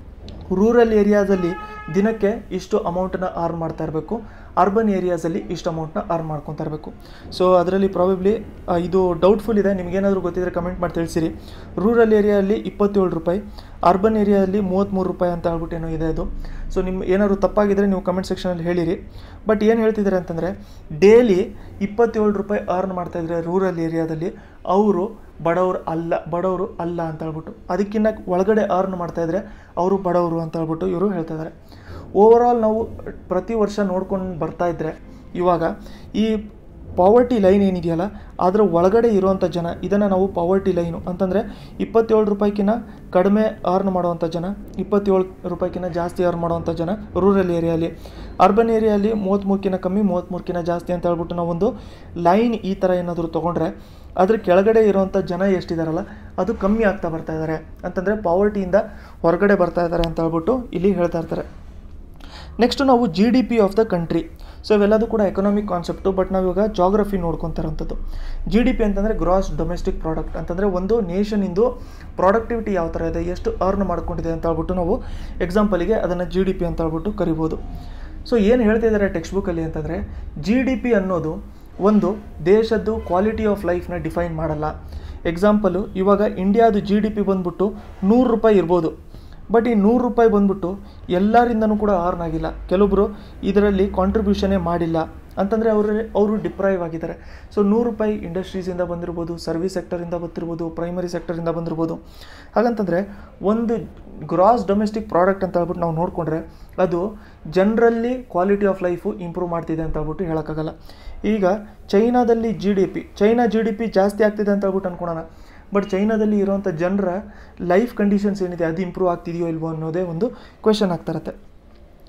ರೂರಲ್ ಏರಿಯಾದಲ್ಲಿ ದಿನಕ್ಕೆ ಇಷ್ಟು ಅಮೌಂಟನ್ನು ಅರ್ನ್ ಮಾಡ್ತಾ ಇರಬೇಕು ಅರ್ಬನ್ ಏರಿಯಾಸಲ್ಲಿ ಇಷ್ಟು ಅಮೌಂಟ್ನ ಅರ್ನ್ ಮಾಡ್ಕೊತಾ ಇರಬೇಕು ಸೊ ಅದರಲ್ಲಿ ಪ್ರಾಬಬ್ಲಿ ಇದು ಡೌಟ್ಫುಲ್ ಇದೆ ನಿಮಗೇನಾದರೂ ಗೊತ್ತಿದ್ರೆ ಕಮೆಂಟ್ ಮಾಡಿ ತಿಳಿಸಿರಿ ರೂರಲ್ ಏರಿಯಾದಲ್ಲಿ ಇಪ್ಪತ್ತೇಳು ರೂಪಾಯಿ ಅರ್ಬನ್ ಏರಿಯಾದಲ್ಲಿ ಮೂವತ್ತ್ಮೂರು ರೂಪಾಯಿ ಅಂತ ಹೇಳ್ಬಿಟ್ಟು ಏನೋ ಇದೆ ಅದು ಸೊ ನಿಮ್ಮ ಏನಾದರೂ ತಪ್ಪಾಗಿದ್ದರೆ ನೀವು ಕಮೆಂಟ್ ಸೆಕ್ಷನಲ್ಲಿ ಹೇಳಿರಿ ಬಟ್ ಏನು ಹೇಳ್ತಿದ್ದಾರೆ ಅಂತಂದರೆ ಡೈಲಿ ಇಪ್ಪತ್ತೇಳು ರೂಪಾಯಿ ಅರ್ನ್ ಮಾಡ್ತಾಯಿದ್ರೆ ರೂರಲ್ ಏರಿಯಾದಲ್ಲಿ ಅವರು ಬಡವರು ಅಲ್ಲ ಬಡವರು ಅಲ್ಲ ಅಂತ ಹೇಳ್ಬಿಟ್ಟು ಅದಕ್ಕಿಂತ ಒಳಗಡೆ ಅರ್ನ್ ಮಾಡ್ತಾಯಿದ್ರೆ ಅವರು ಬಡವರು ಅಂತ ಹೇಳ್ಬಿಟ್ಟು ಇವರು ಹೇಳ್ತಾ ಇದ್ದಾರೆ ಓವರಾಲ್ ನಾವು ಪ್ರತಿ ವರ್ಷ ನೋಡ್ಕೊಂಡು ಬರ್ತಾ ಇದ್ದರೆ ಇವಾಗ ಈ ಪಾವರ್ಟಿ ಲೈನ್ ಏನಿದೆಯಲ್ಲ ಅದರ ಒಳಗಡೆ ಇರುವಂಥ ಜನ ಇದನ್ನು ನಾವು ಪಾವರ್ಟಿ ಲೈನು ಅಂತಂದರೆ ಇಪ್ಪತ್ತೇಳು ರೂಪಾಯಿಕಿನ ಕಡಿಮೆ ಅರ್ನ್ ಮಾಡುವಂಥ ಜನ ಇಪ್ಪತ್ತೇಳು ರೂಪಾಯಿಕಿನ ಜಾಸ್ತಿ ಅರ್ನ್ ಮಾಡುವಂಥ ಜನ ರೂರಲ್ ಏರಿಯಲ್ಲಿ ಅರ್ಬನ್ ಏರಿಯಲ್ಲಿ ಮೂವತ್ತ್ಮೂರಕ್ಕಿಂತ ಕಮ್ಮಿ ಮೂವತ್ತ್ಮೂರಕ್ಕಿಂತ ಜಾಸ್ತಿ ಅಂತ ಹೇಳ್ಬಿಟ್ಟು ನಾವೊಂದು ಲೈನ್ ಈ ಥರ ಏನಾದರೂ ತೊಗೊಂಡ್ರೆ ಅದ್ರ ಕೆಳಗಡೆ ಇರುವಂಥ ಜನ ಎಷ್ಟಿದಾರಲ್ಲ ಅದು ಕಮ್ಮಿ ಆಗ್ತಾ ಬರ್ತಾ ಇದ್ದಾರೆ ಅಂತಂದರೆ ಪಾವರ್ಟಿಯಿಂದ ಹೊರಗಡೆ ಬರ್ತಾ ಇದ್ದಾರೆ ಅಂತ ಹೇಳ್ಬಿಟ್ಟು ಇಲ್ಲಿ ಹೇಳ್ತಾ ಇರ್ತಾರೆ ನೆಕ್ಸ್ಟ್ ನಾವು G D P of the country so ಇವೆಲ್ಲದೂ ಕೂಡ ಎಕನಾಮಿಕ್ ಕಾನ್ಸೆಪ್ಟು ಬಟ್ ನಾವಿವಾಗ ಜಾಗ್ರಫಿ ನೋಡ್ಕೊತಾರಂಥದ್ದು ಜಿ ಡಿ ಪಿ ಅಂತಂದರೆ ಗ್ರಾಸ್ ಡೊಮೆಸ್ಟಿಕ್ ಪ್ರಾಡಕ್ಟ್ ಅಂತಂದರೆ ಒಂದು ನೇಷನಿಂದು ಪ್ರಾಡಕ್ಟಿವಿಟಿ ಯಾವ ಥರ ಇದೆ ಎಷ್ಟು ಅರ್ನ್ ಮಾಡ್ಕೊಂಡಿದೆ ಅಂತ ಹೇಳ್ಬಿಟ್ಟು ನಾವು ಎಕ್ಸಾಂಪಲಿಗೆ ಅದನ್ನು ಜಿ ಡಿ ಪಿ ಅಂತ ಹೇಳ್ಬಿಟ್ಟು ಕರಿಬೋದು ಸೊ ಏನು ಹೇಳ್ತಿದ್ದಾರೆ ಟೆಕ್ಸ್ಟ್ ಬುಕ್ಕಲ್ಲಿ ಅಂತಂದರೆ ಜಿ ಡಿ ಪಿ ಅನ್ನೋದು ಒಂದು ದೇಶದ್ದು ಕ್ವಾಲಿಟಿ ಆಫ್ ಲೈಫ್ನ ಡಿಫೈನ್ ಮಾಡಲ್ಲ ಎಕ್ಸಾಂಪಲು ಇವಾಗ ಇಂಡಿಯಾದು ಜಿ ಡಿ ಪಿ ಬಂದ್ಬಿಟ್ಟು ನೂರು ರೂಪಾಯಿ ಇರ್ಬೋದು ಬಟ್ ಈ ನೂರು ರೂಪಾಯಿ ಬಂದ್ಬಿಟ್ಟು ಎಲ್ಲರಿಂದನೂ ಕೂಡ ಅರ್ನ್ ಆಗಿಲ್ಲ ಕೆಲವೊಬ್ಬರು ಇದರಲ್ಲಿ ಕಾಂಟ್ರಿಬ್ಯೂಷನೇ ಮಾಡಿಲ್ಲ ಅಂತಂದರೆ ಅವರು ಅವರು ಡಿಪ್ರೈವ್ ಆಗಿದ್ದಾರೆ ಸೊ ನೂರು ರೂಪಾಯಿ ಇಂಡಸ್ಟ್ರೀಸಿಂದ ಬಂದಿರ್ಬೋದು ಸರ್ವಿಸ್ ಸೆಕ್ಟರಿಂದ ಬರ್ತಿರ್ಬೋದು ಪ್ರೈಮರಿ ಸೆಕ್ಟರಿಂದ ಬಂದಿರ್ಬೋದು ಹಾಗಂತಂದರೆ ಒಂದು ಗ್ರಾಸ್ ಡೊಮೆಸ್ಟಿಕ್ ಪ್ರಾಡಕ್ಟ್ ಅಂತ ಹೇಳ್ಬಿಟ್ಟು ನಾವು ನೋಡಿಕೊಂಡ್ರೆ ಅದು ಜನರಲ್ಲಿ ಕ್ವಾಲಿಟಿ ಆಫ್ ಲೈಫು ಇಂಪ್ರೂವ್ ಮಾಡ್ತಿದೆ ಅಂತ ಹೇಳ್ಬಿಟ್ಟು ಹೇಳೋಕ್ಕಾಗಲ್ಲ ಈಗ ಚೈನಾದಲ್ಲಿ G D P China G D P ಜಾಸ್ತಿ ಆಗ್ತಿದೆ ಅಂತ ಹೇಳ್ಬಿಟ್ಟು ಅನ್ಕೊಳೋಣ ಬಟ್ ಚೈನಾದಲ್ಲಿ ಇರುವಂಥ ಜನರ ಲೈಫ್ ಕಂಡೀಷನ್ಸ್ ಏನಿದೆ ಅದು ಇಂಪ್ರೂವ್ ಆಗ್ತಿದೆಯೋ ಇಲ್ವೋ ಅನ್ನೋದೇ ಒಂದು ಕ್ವೆಶನ್ ಆಗ್ತಾ ಇರುತ್ತೆ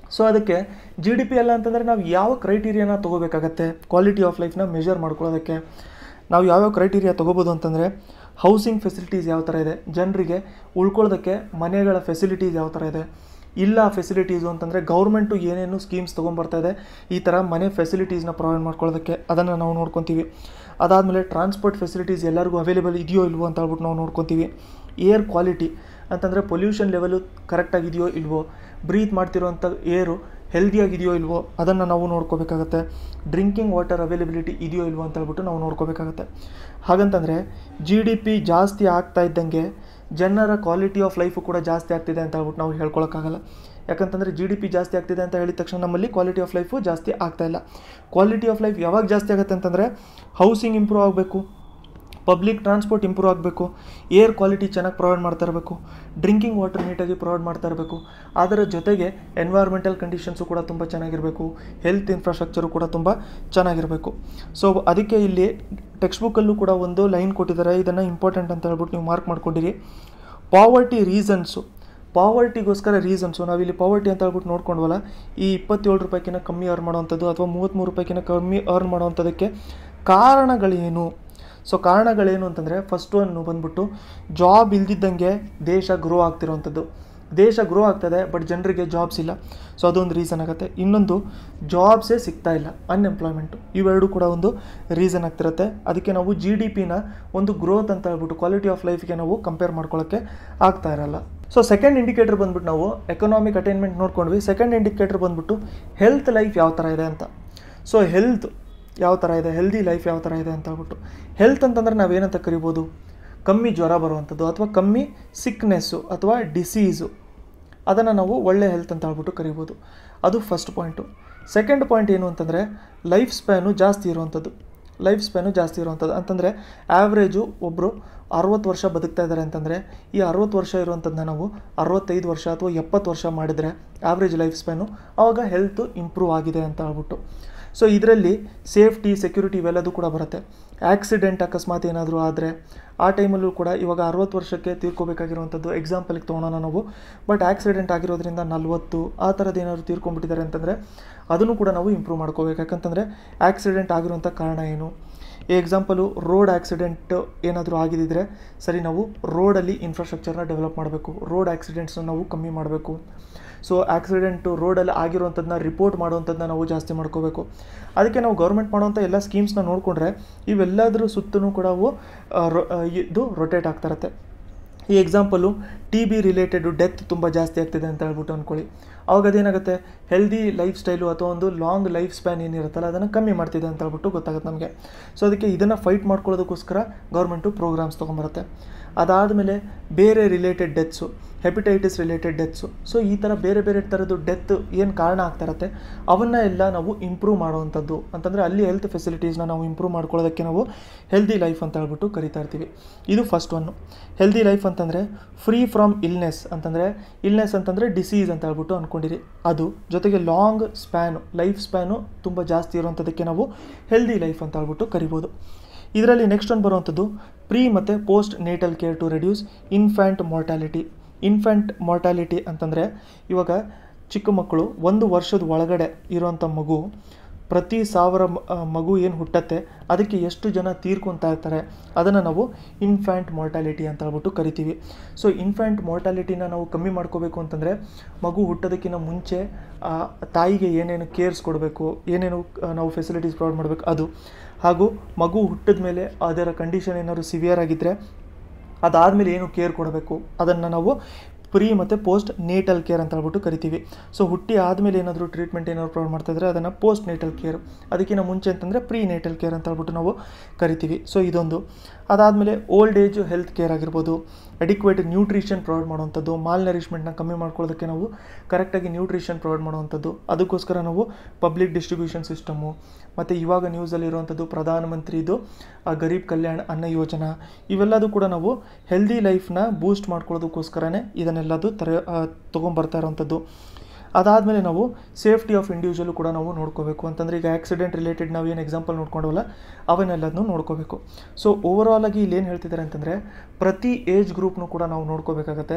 ಸೊ ಅದಕ್ಕೆ ಜಿ ಡಿ ಪಿ ಎಲ್ಲ ಅಂತಂದರೆ ನಾವು ಯಾವ ಕ್ರೈಟೀರಿಯಾನ ತೊಗೋಬೇಕಾಗತ್ತೆ ಕ್ವಾಲಿಟಿ ಆಫ್ ಲೈಫ್ನ ಮೆಷರ್ ಮಾಡ್ಕೊಳ್ಳೋದಕ್ಕೆ ನಾವು ಯಾವ್ಯಾವ ಕ್ರೈಟೀರಿಯಾ ತೊಗೋಬೋದು ಅಂತಂದರೆ ಹೌಸಿಂಗ್ ಫೆಸಿಲಿಟೀಸ್ ಯಾವ ಥರ ಇದೆ ಜನರಿಗೆ ಉಳ್ಕೊಳ್ಳೋದಕ್ಕೆ ಮನೆಗಳ ಫೆಸಿಲಿಟೀಸ್ ಯಾವ ಥರ ಇದೆ ಇಲ್ಲ ಫೆಸಿಲಿಟೀಸು ಅಂತಂದರೆ ಗೌರ್ಮೆಂಟು ಏನೇನು ಸ್ಕೀಮ್ಸ್ ತೊಗೊಂಬರ್ತಾ ಇದೆ ಈ ಥರ ಮನೆ ಫೆಸಿಲಿಟೀಸ್ನ ಪ್ರೊವೈಡ್ ಮಾಡ್ಕೊಳ್ಳೋದಕ್ಕೆ ಅದನ್ನು ನಾವು ನೋಡ್ಕೊತೀವಿ ಅದಾದಮೇಲೆ ಟ್ರಾನ್ಸ್ಪೋರ್ಟ್ ಫೆಸಿಲಿಟೀಸ್ ಎಲ್ಲರಿಗೂ ಅವೈಲೇಬಲ್ ಇದೆಯೋ ಇಲ್ವೋ ಅಂತ ಹೇಳ್ಬಿಟ್ಟು ನಾವು ನೋಡ್ಕೊತೀವಿ ಏರ್ ಕ್ವಾಲಿಟಿ ಅಂತಂದರೆ ಪೊಲ್ಯೂಷನ್ ಲೆವೆಲು ಕರೆಕ್ಟಾಗಿದೆಯೋ ಇಲ್ವೋ ಬ್ರೀತ್ ಮಾಡ್ತಿರೋಂಥ ಏರು ಹೆಲ್ದಿಯಾಗಿದೆಯೋ ಇಲ್ವೋ ಅದನ್ನು ನಾವು ನೋಡ್ಕೋಬೇಕಾಗತ್ತೆ ಡ್ರಿಂಕಿಂಗ್ ವಾಟರ್ ಅವೈಲಬಿಲಿಟಿ ಇದೆಯೋ ಇಲ್ವೋ ಅಂತ ಹೇಳ್ಬಿಟ್ಟು ನಾವು ನೋಡ್ಕೋಬೇಕಾಗತ್ತೆ ಹಾಗಂತಂದರೆ ಜಿ ಡಿ ಪಿ ಜಾಸ್ತಿ ಆಗ್ತಾ ಇದ್ದಂಗೆ ಜನರ ಕ್ವಾಲಿಟಿ ಆಫ್ ಲೈಫು ಕೂಡ ಜಾಸ್ತಿ ಆಗ್ತಿದೆ ಅಂತ ಹೇಳ್ಬಿಟ್ಟು ನಾವು ಹೇಳ್ಕೊಳಕ್ಕಾಗಲ್ಲ ಯಾಕಂತಂದರೆ ಜಿ ಡಿ ಪಿ ಜಾಸ್ತಿ ಆಗ್ತಿದೆ ಅಂತ ಹೇಳಿದ ತಕ್ಷಣ ನಮ್ಮಲ್ಲಿ ಕ್ವಾಲಿಟಿ ಆಫ್ ಲೈಫು ಜಾಸ್ತಿ ಆಗ್ತಾ ಇಲ್ಲ ಕ್ವಾಲಿಟಿ ಆಫ್ ಲೈಫ್ ಯಾವಾಗ ಜಾಸ್ತಿ ಆಗುತ್ತೆ ಅಂತಂದರೆ ಹೌಸಿಂಗ್ ಇಂಪ್ರೂವ್ ಆಗಬೇಕು ಪಬ್ಲಿಕ್ ಟ್ರಾನ್ಸ್ಪೋರ್ಟ್ ಇಂಪ್ರೂವ್ ಆಗಬೇಕು ಏರ್ ಕ್ವಾಲಿಟಿ ಚೆನ್ನಾಗಿ ಪ್ರೊವೈಡ್ ಮಾಡ್ತಾ ಇರಬೇಕು ಡ್ರಿಂಕಿಂಗ್ ವಾಟರ್ ನೀಟಾಗಿ ಪ್ರೊವೈಡ್ ಮಾಡ್ತಾ ಇರಬೇಕು ಅದರ ಜೊತೆಗೆ ಎನ್ವೈರ್ಮೆಂಟಲ್ ಕಂಡೀಷನ್ಸು ಕೂಡ ತುಂಬ ಚೆನ್ನಾಗಿರಬೇಕು ಹೆಲ್ತ್ ಇನ್ಫ್ರಾಸ್ಟ್ರಕ್ಚರು ಕೂಡ ತುಂಬ ಚೆನ್ನಾಗಿರಬೇಕು ಸೊ ಅದಕ್ಕೆ ಇಲ್ಲಿ ಟೆಕ್ಸ್ಟ್ ಬುಕ್ಕಲ್ಲೂ ಕೂಡ ಒಂದು ಲೈನ್ ಕೊಟ್ಟಿದ್ದಾರೆ ಇದನ್ನು ಇಂಪಾರ್ಟೆಂಟ್ ಅಂತ ಹೇಳ್ಬಿಟ್ಟು ನೀವು ಮಾರ್ಕ್ ಮಾಡ್ಕೊಂಡಿರಿ ಪಾವರ್ಟಿ ರೀಸನ್ಸು ಪಾವರ್ಟಿಗೋಸ್ಕರ ರೀಸನ್ಸು ನಾವಿಲ್ಲಿ ಪಾವರ್ಟಿ ಅಂತ ಹೇಳ್ಬಿಟ್ಟು ನೋಡ್ಕೊಂಡ್ವಲ್ಲ ಈ ಇಪ್ಪತ್ತೇಳು ರೂಪಾಯಿಕಿನ ಕಮ್ಮಿ ಅರ್ನ್ ಮಾಡೋವಂಥದ್ದು ಅಥವಾ ಮೂವತ್ತ್ಮೂರು ರೂಪಾಯಿಕಿನ ಕಮ್ಮಿ ಅರ್ನ್ ಮಾಡೋವಂಥದ್ದಕ್ಕೆ ಕಾರಣಗಳೇನು ಸೊ ಕಾರಣಗಳೇನು ಅಂತಂದರೆ ಫಸ್ಟ್ ಒನ್ ಬಂದ್ಬಿಟ್ಟು ಜಾಬ್ ಇಲ್ದಿದ್ದಂಗೆ ದೇಶ ಗ್ರೋ ಆಗ್ತಿರೋವಂಥದ್ದು ದೇಶ ಗ್ರೋ ಆಗ್ತದೆ ಬಟ್ ಜನರಿಗೆ ಜಾಬ್ಸ್ ಇಲ್ಲ ಸೊ ಅದೊಂದು ರೀಸನ್ ಆಗುತ್ತೆ ಇನ್ನೊಂದು ಜಾಬ್ಸೇ ಸಿಗ್ತಾ ಇಲ್ಲ ಅನ್ಎಂಪ್ಲಾಯ್ಮೆಂಟು ಇವೆರಡು ಕೂಡ ಒಂದು ರೀಸನ್ ಆಗ್ತಿರುತ್ತೆ ಅದಕ್ಕೆ ನಾವು ಜಿ ಡಿ ಪಿನ ಒಂದು ಗ್ರೋತ್ ಅಂತ ಹೇಳ್ಬಿಟ್ಟು ಕ್ವಾಲಿಟಿ ಆಫ್ ಲೈಫ್ಗೆ ನಾವು ಕಂಪೇರ್ ಮಾಡ್ಕೊಳ್ಳೋಕ್ಕೆ ಆಗ್ತಾ ಇರಲ್ಲ ಸೊ ಸೆಕೆಂಡ್ ಇಂಡಿಕೇಟರ್ ಬಂದ್ಬಿಟ್ಟು ನಾವು ಎಕನಾಮಿಕ್ ಅಟೈನ್ಮೆಂಟ್ ನೋಡ್ಕೊಂಡ್ವಿ ಸೆಕೆಂಡ್ ಇಂಡಿಕೇಟರ್ ಬಂದ್ಬಿಟ್ಟು ಹೆಲ್ತ್ ಲೈಫ್ ಯಾವ ಥರ ಇದೆ ಅಂತ ಸೊ ಹೆಲ್ತ್ ಯಾವ ಥರ ಇದೆ ಹೆಲ್ದಿ ಲೈಫ್ ಯಾವ ಥರ ಇದೆ ಅಂತ ಹೇಳ್ಬಿಟ್ಟು ಹೆಲ್ತ್ ಅಂತಂದರೆ ನಾವೇನಂತ ಕರಿಬೋದು ಕಮ್ಮಿ ಜ್ವರ ಬರುವಂಥದ್ದು ಅಥವಾ ಕಮ್ಮಿ ಸಿಕ್ನೆಸ್ಸು ಅಥವಾ ಡಿಸೀಸು ಅದನ್ನು ನಾವು ಒಳ್ಳೆ ಹೆಲ್ತ್ ಅಂತ ಹೇಳ್ಬಿಟ್ಟು ಕರಿಬೋದು ಅದು ಫಸ್ಟ್ ಪಾಯಿಂಟು ಸೆಕೆಂಡ್ ಪಾಯಿಂಟ್ ಏನು ಅಂತಂದರೆ ಲೈಫ್ ಸ್ಪ್ಯಾನು ಜಾಸ್ತಿ ಇರುವಂಥದ್ದು ಲೈಫ್ ಸ್ಪ್ಯಾನು ಜಾಸ್ತಿ ಇರುವಂಥದ್ದು ಅಂತಂದರೆ ಆ್ಯಾವ್ರೇಜು ಒಬ್ಬರು ಅರವತ್ತು ವರ್ಷ ಬದುಕ್ತಾ ಇದ್ದಾರೆ ಅಂತಂದರೆ ಈ ಅರವತ್ತು ವರ್ಷ ಇರುವಂಥದ್ದನ್ನ ನಾವು ಅರವತ್ತೈದು ವರ್ಷ ಅಥವಾ ಎಪ್ಪತ್ತು ವರ್ಷ ಮಾಡಿದರೆ ಆವ್ರೇಜ್ ಲೈಫ್ ಸ್ಪ್ಯಾನು ಆವಾಗ ಹೆಲ್ತು ಇಂಪ್ರೂವ್ ಆಗಿದೆ ಅಂತ ಹೇಳ್ಬಿಟ್ಟು ಸೊ ಇದರಲ್ಲಿ ಸೇಫ್ಟಿ ಸೆಕ್ಯೂರಿಟಿ ಇವೆಲ್ಲದೂ ಕೂಡ ಬರುತ್ತೆ ಆಕ್ಸಿಡೆಂಟ್ ಅಕಸ್ಮಾತ್ ಏನಾದರೂ ಆದರೆ ಆ ಟೈಮಲ್ಲೂ ಕೂಡ ಇವಾಗ ಅರವತ್ತು ವರ್ಷಕ್ಕೆ ತೀರ್ಕೋಬೇಕಾಗಿರುವಂಥದ್ದು ಎಕ್ಸಾಂಪಲ್ಗೆ ತೊಗೊಳೋಣ ನಾವು ಬಟ್ ಆಕ್ಸಿಡೆಂಟ್ ಆಗಿರೋದ್ರಿಂದ ನಲ್ವತ್ತು ಆ ಥರದ್ದು ಏನಾದರೂ ತೀರ್ಕೊಂಡ್ಬಿಟ್ಟಿದ್ದಾರೆ ಅಂತಂದರೆ ಅದನ್ನು ಕೂಡ ನಾವು ಇಂಪ್ರೂವ್ ಮಾಡ್ಕೋಬೇಕು ಯಾಕಂತಂದರೆ ಆಕ್ಸಿಡೆಂಟ್ ಆಗಿರುವಂಥ ಕಾರಣ ಏನು ಎಕ್ಸಾಂಪಲು ರೋಡ್ ಆಕ್ಸಿಡೆಂಟ್ ಏನಾದರೂ ಆಗಿದ್ದಿದ್ರೆ ಸರಿ ನಾವು ರೋಡಲ್ಲಿ ಇನ್ಫ್ರಾಸ್ಟ್ರಕ್ಚರ್ನ ಡೆವಲಪ್ ಮಾಡಬೇಕು ರೋಡ್ ಆಕ್ಸಿಡೆಂಟ್ಸ್ನ ನಾವು ಕಮ್ಮಿ ಮಾಡಬೇಕು ಸೊ ಆಕ್ಸಿಡೆಂಟು ರೋಡಲ್ಲಿ ಆಗಿರುವಂಥದ್ದನ್ನ ರಿಪೋರ್ಟ್ ಮಾಡುವಂಥದ್ದನ್ನ ನಾವು ಜಾಸ್ತಿ ಮಾಡ್ಕೋಬೇಕು ಅದಕ್ಕೆ ನಾವು ಗೌರ್ಮೆಂಟ್ ಮಾಡುವಂಥ ಎಲ್ಲ ಸ್ಕೀಮ್ಸ್ನ ನೋಡಿಕೊಂಡ್ರೆ ಇವೆಲ್ಲದರ ಸುತ್ತಲೂ ಕೂಡ ಅವು ಆ, ರೊ- ಆ, ಇದು ರೊಟೇಟ್ ಆಗ್ತಾ ಇರುತ್ತೆ ಈ example T B related death ತುಂಬ ಜಾಸ್ತಿ ಆಗ್ತಿದೆ ಅಂತ ಹೇಳ್ಬಿಟ್ಟು ಅಂದ್ಕೊಳ್ಳಿ ಅವಾಗ ಅದೇನಾಗುತ್ತೆ ಹೆಲ್ದಿ ಲೈಫ್ ಸ್ಟೈಲು ಅಥವಾ ಒಂದು ಲಾಂಗ್ ಲೈಫ್ ಸ್ಪ್ಯಾನ್ ಏನಿರುತ್ತಲ್ಲ ಅದನ್ನು ಕಮ್ಮಿ ಮಾಡ್ತಿದೆ ಅಂತ ಹೇಳ್ಬಿಟ್ಟು ಗೊತ್ತಾಗುತ್ತೆ ನಮಗೆ ಸೊ ಅದಕ್ಕೆ ಇದನ್ನು ಫೈಟ್ ಮಾಡ್ಕೊಳ್ಳೋದಕ್ಕೋಸ್ಕರ ಗೌರ್ಮೆಂಟು ಪ್ರೋಗ್ರಾಮ್ಸ್ ತೊಗೊಂಬರುತ್ತೆ ಅದಾದಮೇಲೆ ಬೇರೆ related deaths hepatitis related deaths so ಈ ಥರ ಬೇರೆ ಬೇರೆ ಥರದ್ದು ಡೆತ್ ಏನು ಕಾರಣ ಆಗ್ತಾ ಇರುತ್ತೆ ಅವನ್ನ ಎಲ್ಲ ನಾವು ಇಂಪ್ರೂವ್ ಮಾಡುವಂಥದ್ದು ಅಂತಂದರೆ ಅಲ್ಲಿ ಹೆಲ್ತ್ ಫೆಸಿಲಿಟೀಸ್ನ ನಾವು ಇಂಪ್ರೂವ್ ಮಾಡ್ಕೊಳ್ಳೋದಕ್ಕೆ ನಾವು ಹೆಲ್ದಿ ಲೈಫ್ ಅಂತ ಹೇಳ್ಬಿಟ್ಟು ಕರಿತಾ ಇರ್ತೀವಿ ಇದು ಫಸ್ಟ್ ಒನ್ನು ಹೆಲ್ದಿ ಲೈಫ್ ಅಂತಂದರೆ ಫ್ರೀ ಫ್ರಮ್ ಇಲ್ನೆಸ್ ಅಂತಂದರೆ ಇಲ್ನೆಸ್ ಅಂತಂದರೆ ಡಿಸೀಸ್ ಅಂತ ಹೇಳ್ಬಿಟ್ಟು ಅಂದ್ಕೊಂಡಿರಿ ಅದು ಜೊತೆಗೆ ಲಾಂಗ್ ಸ್ಪ್ಯಾನು ಲೈಫ್ ಸ್ಪ್ಯಾನು ತುಂಬ ಜಾಸ್ತಿ ಇರುವಂಥದ್ದಕ್ಕೆ ನಾವು ಹೆಲ್ದಿ ಲೈಫ್ ಅಂತ ಹೇಳ್ಬಿಟ್ಟು ಕರಿಬೋದು ಇದರಲ್ಲಿ ನೆಕ್ಸ್ಟ್ ಒಂದು ಬರುವಂಥದ್ದು ಪ್ರೀ ಮತ್ತು post natal care to reduce infant mortality infant mortality ಅಂತಂದರೆ ಇವಾಗ ಚಿಕ್ಕ ಮಕ್ಕಳು ಒಂದು ವರ್ಷದ ಒಳಗಡೆ ಇರುವಂಥ ಮಗು ಪ್ರತಿ ಸಾವಿರ ಮ- ಆ, ಮಗು ಏನು ಹುಟ್ಟತ್ತೆ ಅದಕ್ಕೆ ಎಷ್ಟು ಜನ ತೀರ್ಕೊತಾ ಇರ್ತಾರೆ ಅದನ್ನು ನಾವು ಇನ್ಫ್ಯಾಂಟ್ ಮಾರ್ಟಾಲಿಟಿ ಅಂತ ಹೇಳ್ಬಿಟ್ಟು ಕರಿತೀವಿ ಸೊ ಇನ್ಫ್ಯಾಂಟ್ ಮಾರ್ಟಾಲಿಟಿನ ನಾವು ಕಮ್ಮಿ ಮಾಡ್ಕೋಬೇಕು ಅಂತಂದರೆ ಮಗು ಹುಟ್ಟೋದಕ್ಕಿಂತ ಮುಂಚೆ ಆ ತಾಯಿಗೆ ಏನೇನು ಕೇರ್ಸ್ ಕೊಡಬೇಕು ಏನೇನು ಆ, ನಾವು ಫೆಸಿಲಿಟೀಸ್ ಪ್ರೊವೈಡ್ ಮಾಡಬೇಕು ಅದು ಹಾಗೂ ಮಗು ಹುಟ್ಟಿದ ಮೇಲೆ ಅದರ ಕಂಡೀಷನ್ ಏನಾದ್ರು ಸಿವಿಯರ್ ಆಗಿದ್ದರೆ ಅದಾದಮೇಲೆ ಏನು ಕೇರ್ ಕೊಡಬೇಕು ಅದನ್ನು ನಾವು ಪ್ರೀ ಮತ್ತು ಪೋಸ್ಟ್ ನೇಟಲ್ ಕೇರ್ ಅಂತ ಹೇಳ್ಬಿಟ್ಟು ಕರಿತೀವಿ ಸೊ ಹುಟ್ಟಿ ಆದಮೇಲೆ ಏನಾದರೂ ಟ್ರೀಟ್ಮೆಂಟ್ ಏನಾದ್ರು ಪ್ರೊವೈಡ್ ಮಾಡ್ತಾ ಇದ್ರೆ ಅದನ್ನು ಪೋಸ್ಟ್ ನೇಟಲ್ ಕೇರ್ ಅದಕ್ಕಿಂತ ಮುಂಚೆ ಅಂತಂದರೆ ಪ್ರೀ ನೇಟಲ್ ಕೇರ್ ಅಂತ ಹೇಳ್ಬಿಟ್ಟು ನಾವು ಕರಿತೀವಿ ಸೊ ಇದೊಂದು ಅದಾದಮೇಲೆ ಓಲ್ಡ್ ಏಜ್ ಹೆಲ್ತ್ ಕೇರ್ ಆಗಿರ್ಬೋದು ಅಡಿಕ್ವೇಟ್ ನ್ಯೂಟ್ರಿಷನ್ ಪ್ರೊವೈಡ್ ಮಾಡುವಂಥದ್ದು ಮಾಲ್ ನರಿಷ್ಮೆಂಟ್ನ ಕಮ್ಮಿ ಮಾಡ್ಕೊಳ್ಳೋದಕ್ಕೆ ನಾವು ಕರೆಕ್ಟಾಗಿ ನ್ಯೂಟ್ರಿಷನ್ ಪ್ರೊವೈಡ್ ಮಾಡುವಂಥದ್ದು ಅದಕ್ಕೋಸ್ಕರ ನಾವು ಪಬ್ಲಿಕ್ ಡಿಸ್ಟ್ರಿಬ್ಯೂಷನ್ ಸಿಸ್ಟಮು ಮತ್ತು ಇವಾಗ ನ್ಯೂಸಲ್ಲಿರುವಂಥದ್ದು ಪ್ರಧಾನಮಂತ್ರಿದು ಆ ಗರೀಬ್ ಕಲ್ಯಾಣ್ ಅನ್ನ ಯೋಜನಾ ಇವೆಲ್ಲದೂ ಕೂಡ ನಾವು ಹೆಲ್ದಿ ಲೈಫ್ನ ಬೂಸ್ಟ್ ಮಾಡ್ಕೊಳ್ಳೋದಕ್ಕೋಸ್ಕರನೇ ಇದನ್ನೆಲ್ಲದು ತರ ತೊಗೊಂಬರ್ತಾ ಇರೋವಂಥದ್ದು ಅದಾದಮೇಲೆ ನಾವು ಸೇಫ್ಟಿ ಆಫ್ ಇಂಡಿವಿಜುವಲ್ ಕೂಡ ನಾವು ನೋಡ್ಕೋಬೇಕು ಅಂತಂದರೆ ಈಗ ಆಕ್ಸಿಡೆಂಟ್ ರಿಲೇಟೆಡ್ ನಾವು ಏನು ಎಕ್ಸಾಂಪಲ್ ನೋಡ್ಕೊಂಡವಲ್ಲ ಅವನ್ನೆಲ್ಲದನ್ನು ನೋಡ್ಕೋಬೇಕು ಸೊ ಓವರಾಲ್ ಆಗಿ ಇಲ್ಲಿ ಏನು ಹೇಳ್ತಿದ್ದಾರೆ ಅಂತಂದರೆ ಪ್ರತಿ ಏಜ್ ಗ್ರೂಪ್ನು ಕೂಡ ನಾವು ನೋಡ್ಕೋಬೇಕಾಗತ್ತೆ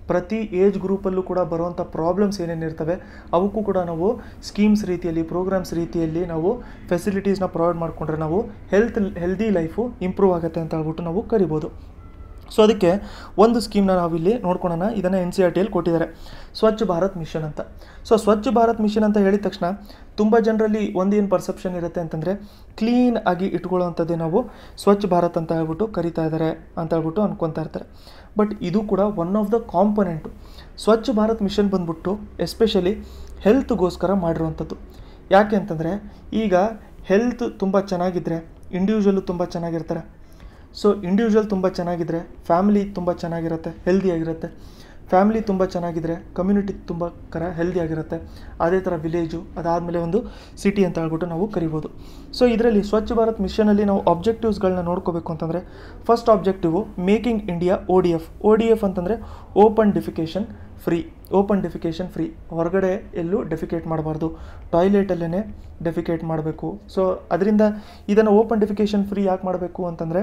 ಪ್ರತಿ ಏಜ್ ಗ್ರೂಪಲ್ಲೂ ಕೂಡ ಬರುವಂಥ ಪ್ರಾಬ್ಲಮ್ಸ್ ಏನೇನು ಇರ್ತವೆ ಅವಕ್ಕೂ ಕೂಡ ನಾವು ಸ್ಕೀಮ್ಸ್ ರೀತಿಯಲ್ಲಿ ಪ್ರೋಗ್ರಾಮ್ಸ್ ರೀತಿಯಲ್ಲಿ ನಾವು ಫೆಸಿಲಿಟೀಸ್ನ ಪ್ರೊವೈಡ್ ಮಾಡಿಕೊಂಡ್ರೆ ನಾವು ಹೆಲ್ತ್ ಹೆಲ್ದಿ ಲೈಫು ಇಂಪ್ರೂವ್ ಆಗುತ್ತೆ ಅಂತ ಹೇಳ್ಬಿಟ್ಟು ನಾವು ಕರಿಬೋದು ಸೊ ಅದಕ್ಕೆ ಒಂದು ಸ್ಕೀಮ್ನ ನಾವಿಲ್ಲಿ ನೋಡ್ಕೊಳ್ಳೋಣ ಇದನ್ನು ಎನ್ ಸಿ ಆರ್ ಟಿಯಲ್ಲಿ ಕೊಟ್ಟಿದ್ದಾರೆ ಸ್ವಚ್ಛ ಭಾರತ್ ಮಿಷನ್ ಅಂತ ಸೊ ಸ್ವಚ್ಛ ಭಾರತ್ ಮಿಷನ್ ಅಂತ ಹೇಳಿದ ತಕ್ಷಣ ತುಂಬ ಜನರಲ್ಲಿ ಒಂದೇನು ಪರ್ಸೆಪ್ಷನ್ ಇರುತ್ತೆ ಅಂತಂದರೆ ಕ್ಲೀನ್ ಆಗಿ ಇಟ್ಕೊಳ್ಳೋವಂಥದ್ದೇ ನಾವು ಸ್ವಚ್ಛ ಭಾರತ್ ಅಂತ ಹೇಳ್ಬಿಟ್ಟು ಕರಿತಾ ಇದ್ದಾರೆ ಅಂತ ಹೇಳ್ಬಿಟ್ಟು ಅನ್ಕೊತಾ ಇರ್ತಾರೆ ಬಟ್ ಇದು ಕೂಡ one of the component Swachh Bharat mission ಬಂದ್ಬಿಟ್ಟು ಎಸ್ಪೆಷಲಿ ಹೆಲ್ತ್ಗೋಸ್ಕರ ಮಾಡಿರುವಂಥದ್ದು ಯಾಕೆ ಅಂತಂದರೆ ಈಗ ಹೆಲ್ತ್ ತುಂಬ ಚೆನ್ನಾಗಿದ್ದರೆ ಇಂಡಿವಿಜುವಲ್ಲು ತುಂಬ ಚೆನ್ನಾಗಿರ್ತಾರೆ ಸೊ ಇಂಡಿವಿಜುವಲ್ ತುಂಬ ಚೆನ್ನಾಗಿದ್ದರೆ ಫ್ಯಾಮಿಲಿ ತುಂಬ ಚೆನ್ನಾಗಿರುತ್ತೆ ಹೆಲ್ದಿಯಾಗಿರುತ್ತೆ ಫ್ಯಾಮಿಲಿ ತುಂಬ ಚೆನ್ನಾಗಿದ್ದರೆ ಕಮ್ಯುನಿಟಿ ತುಂಬ ಕರ ಹೆಲ್ದಿಯಾಗಿರುತ್ತೆ ಅದೇ ಥರ ವಿಲೇಜು ಅದಾದಮೇಲೆ ಒಂದು ಸಿಟಿ ಅಂತ ಹೇಳ್ಬಿಟ್ಟು ನಾವು ಕರಿಬೋದು ಸೊ ಇದರಲ್ಲಿ ಸ್ವಚ್ಛ ಭಾರತ್ ಮಿಷನಲ್ಲಿ ನಾವು ಆಬ್ಜೆಕ್ಟಿವ್ಸ್ಗಳನ್ನ ನೋಡ್ಕೋಬೇಕು ಅಂತಂದರೆ first objective making India O D F O D F ಅಂತಂದರೆ open defecation free open defecation free ಹೊರಗಡೆ ಎಲ್ಲೂ ಡೆಫಿಕೇಟ್ ಮಾಡಬಾರ್ದು ಟಾಯ್ಲೆಟಲ್ಲೇ ಡೆಫಿಕೇಟ್ ಮಾಡಬೇಕು ಸೊ ಅದರಿಂದ ಇದನ್ನು ಓಪನ್ ಡೆಫಿಕೇಷನ್ ಫ್ರೀ ಯಾಕೆ ಮಾಡಬೇಕು ಅಂತಂದರೆ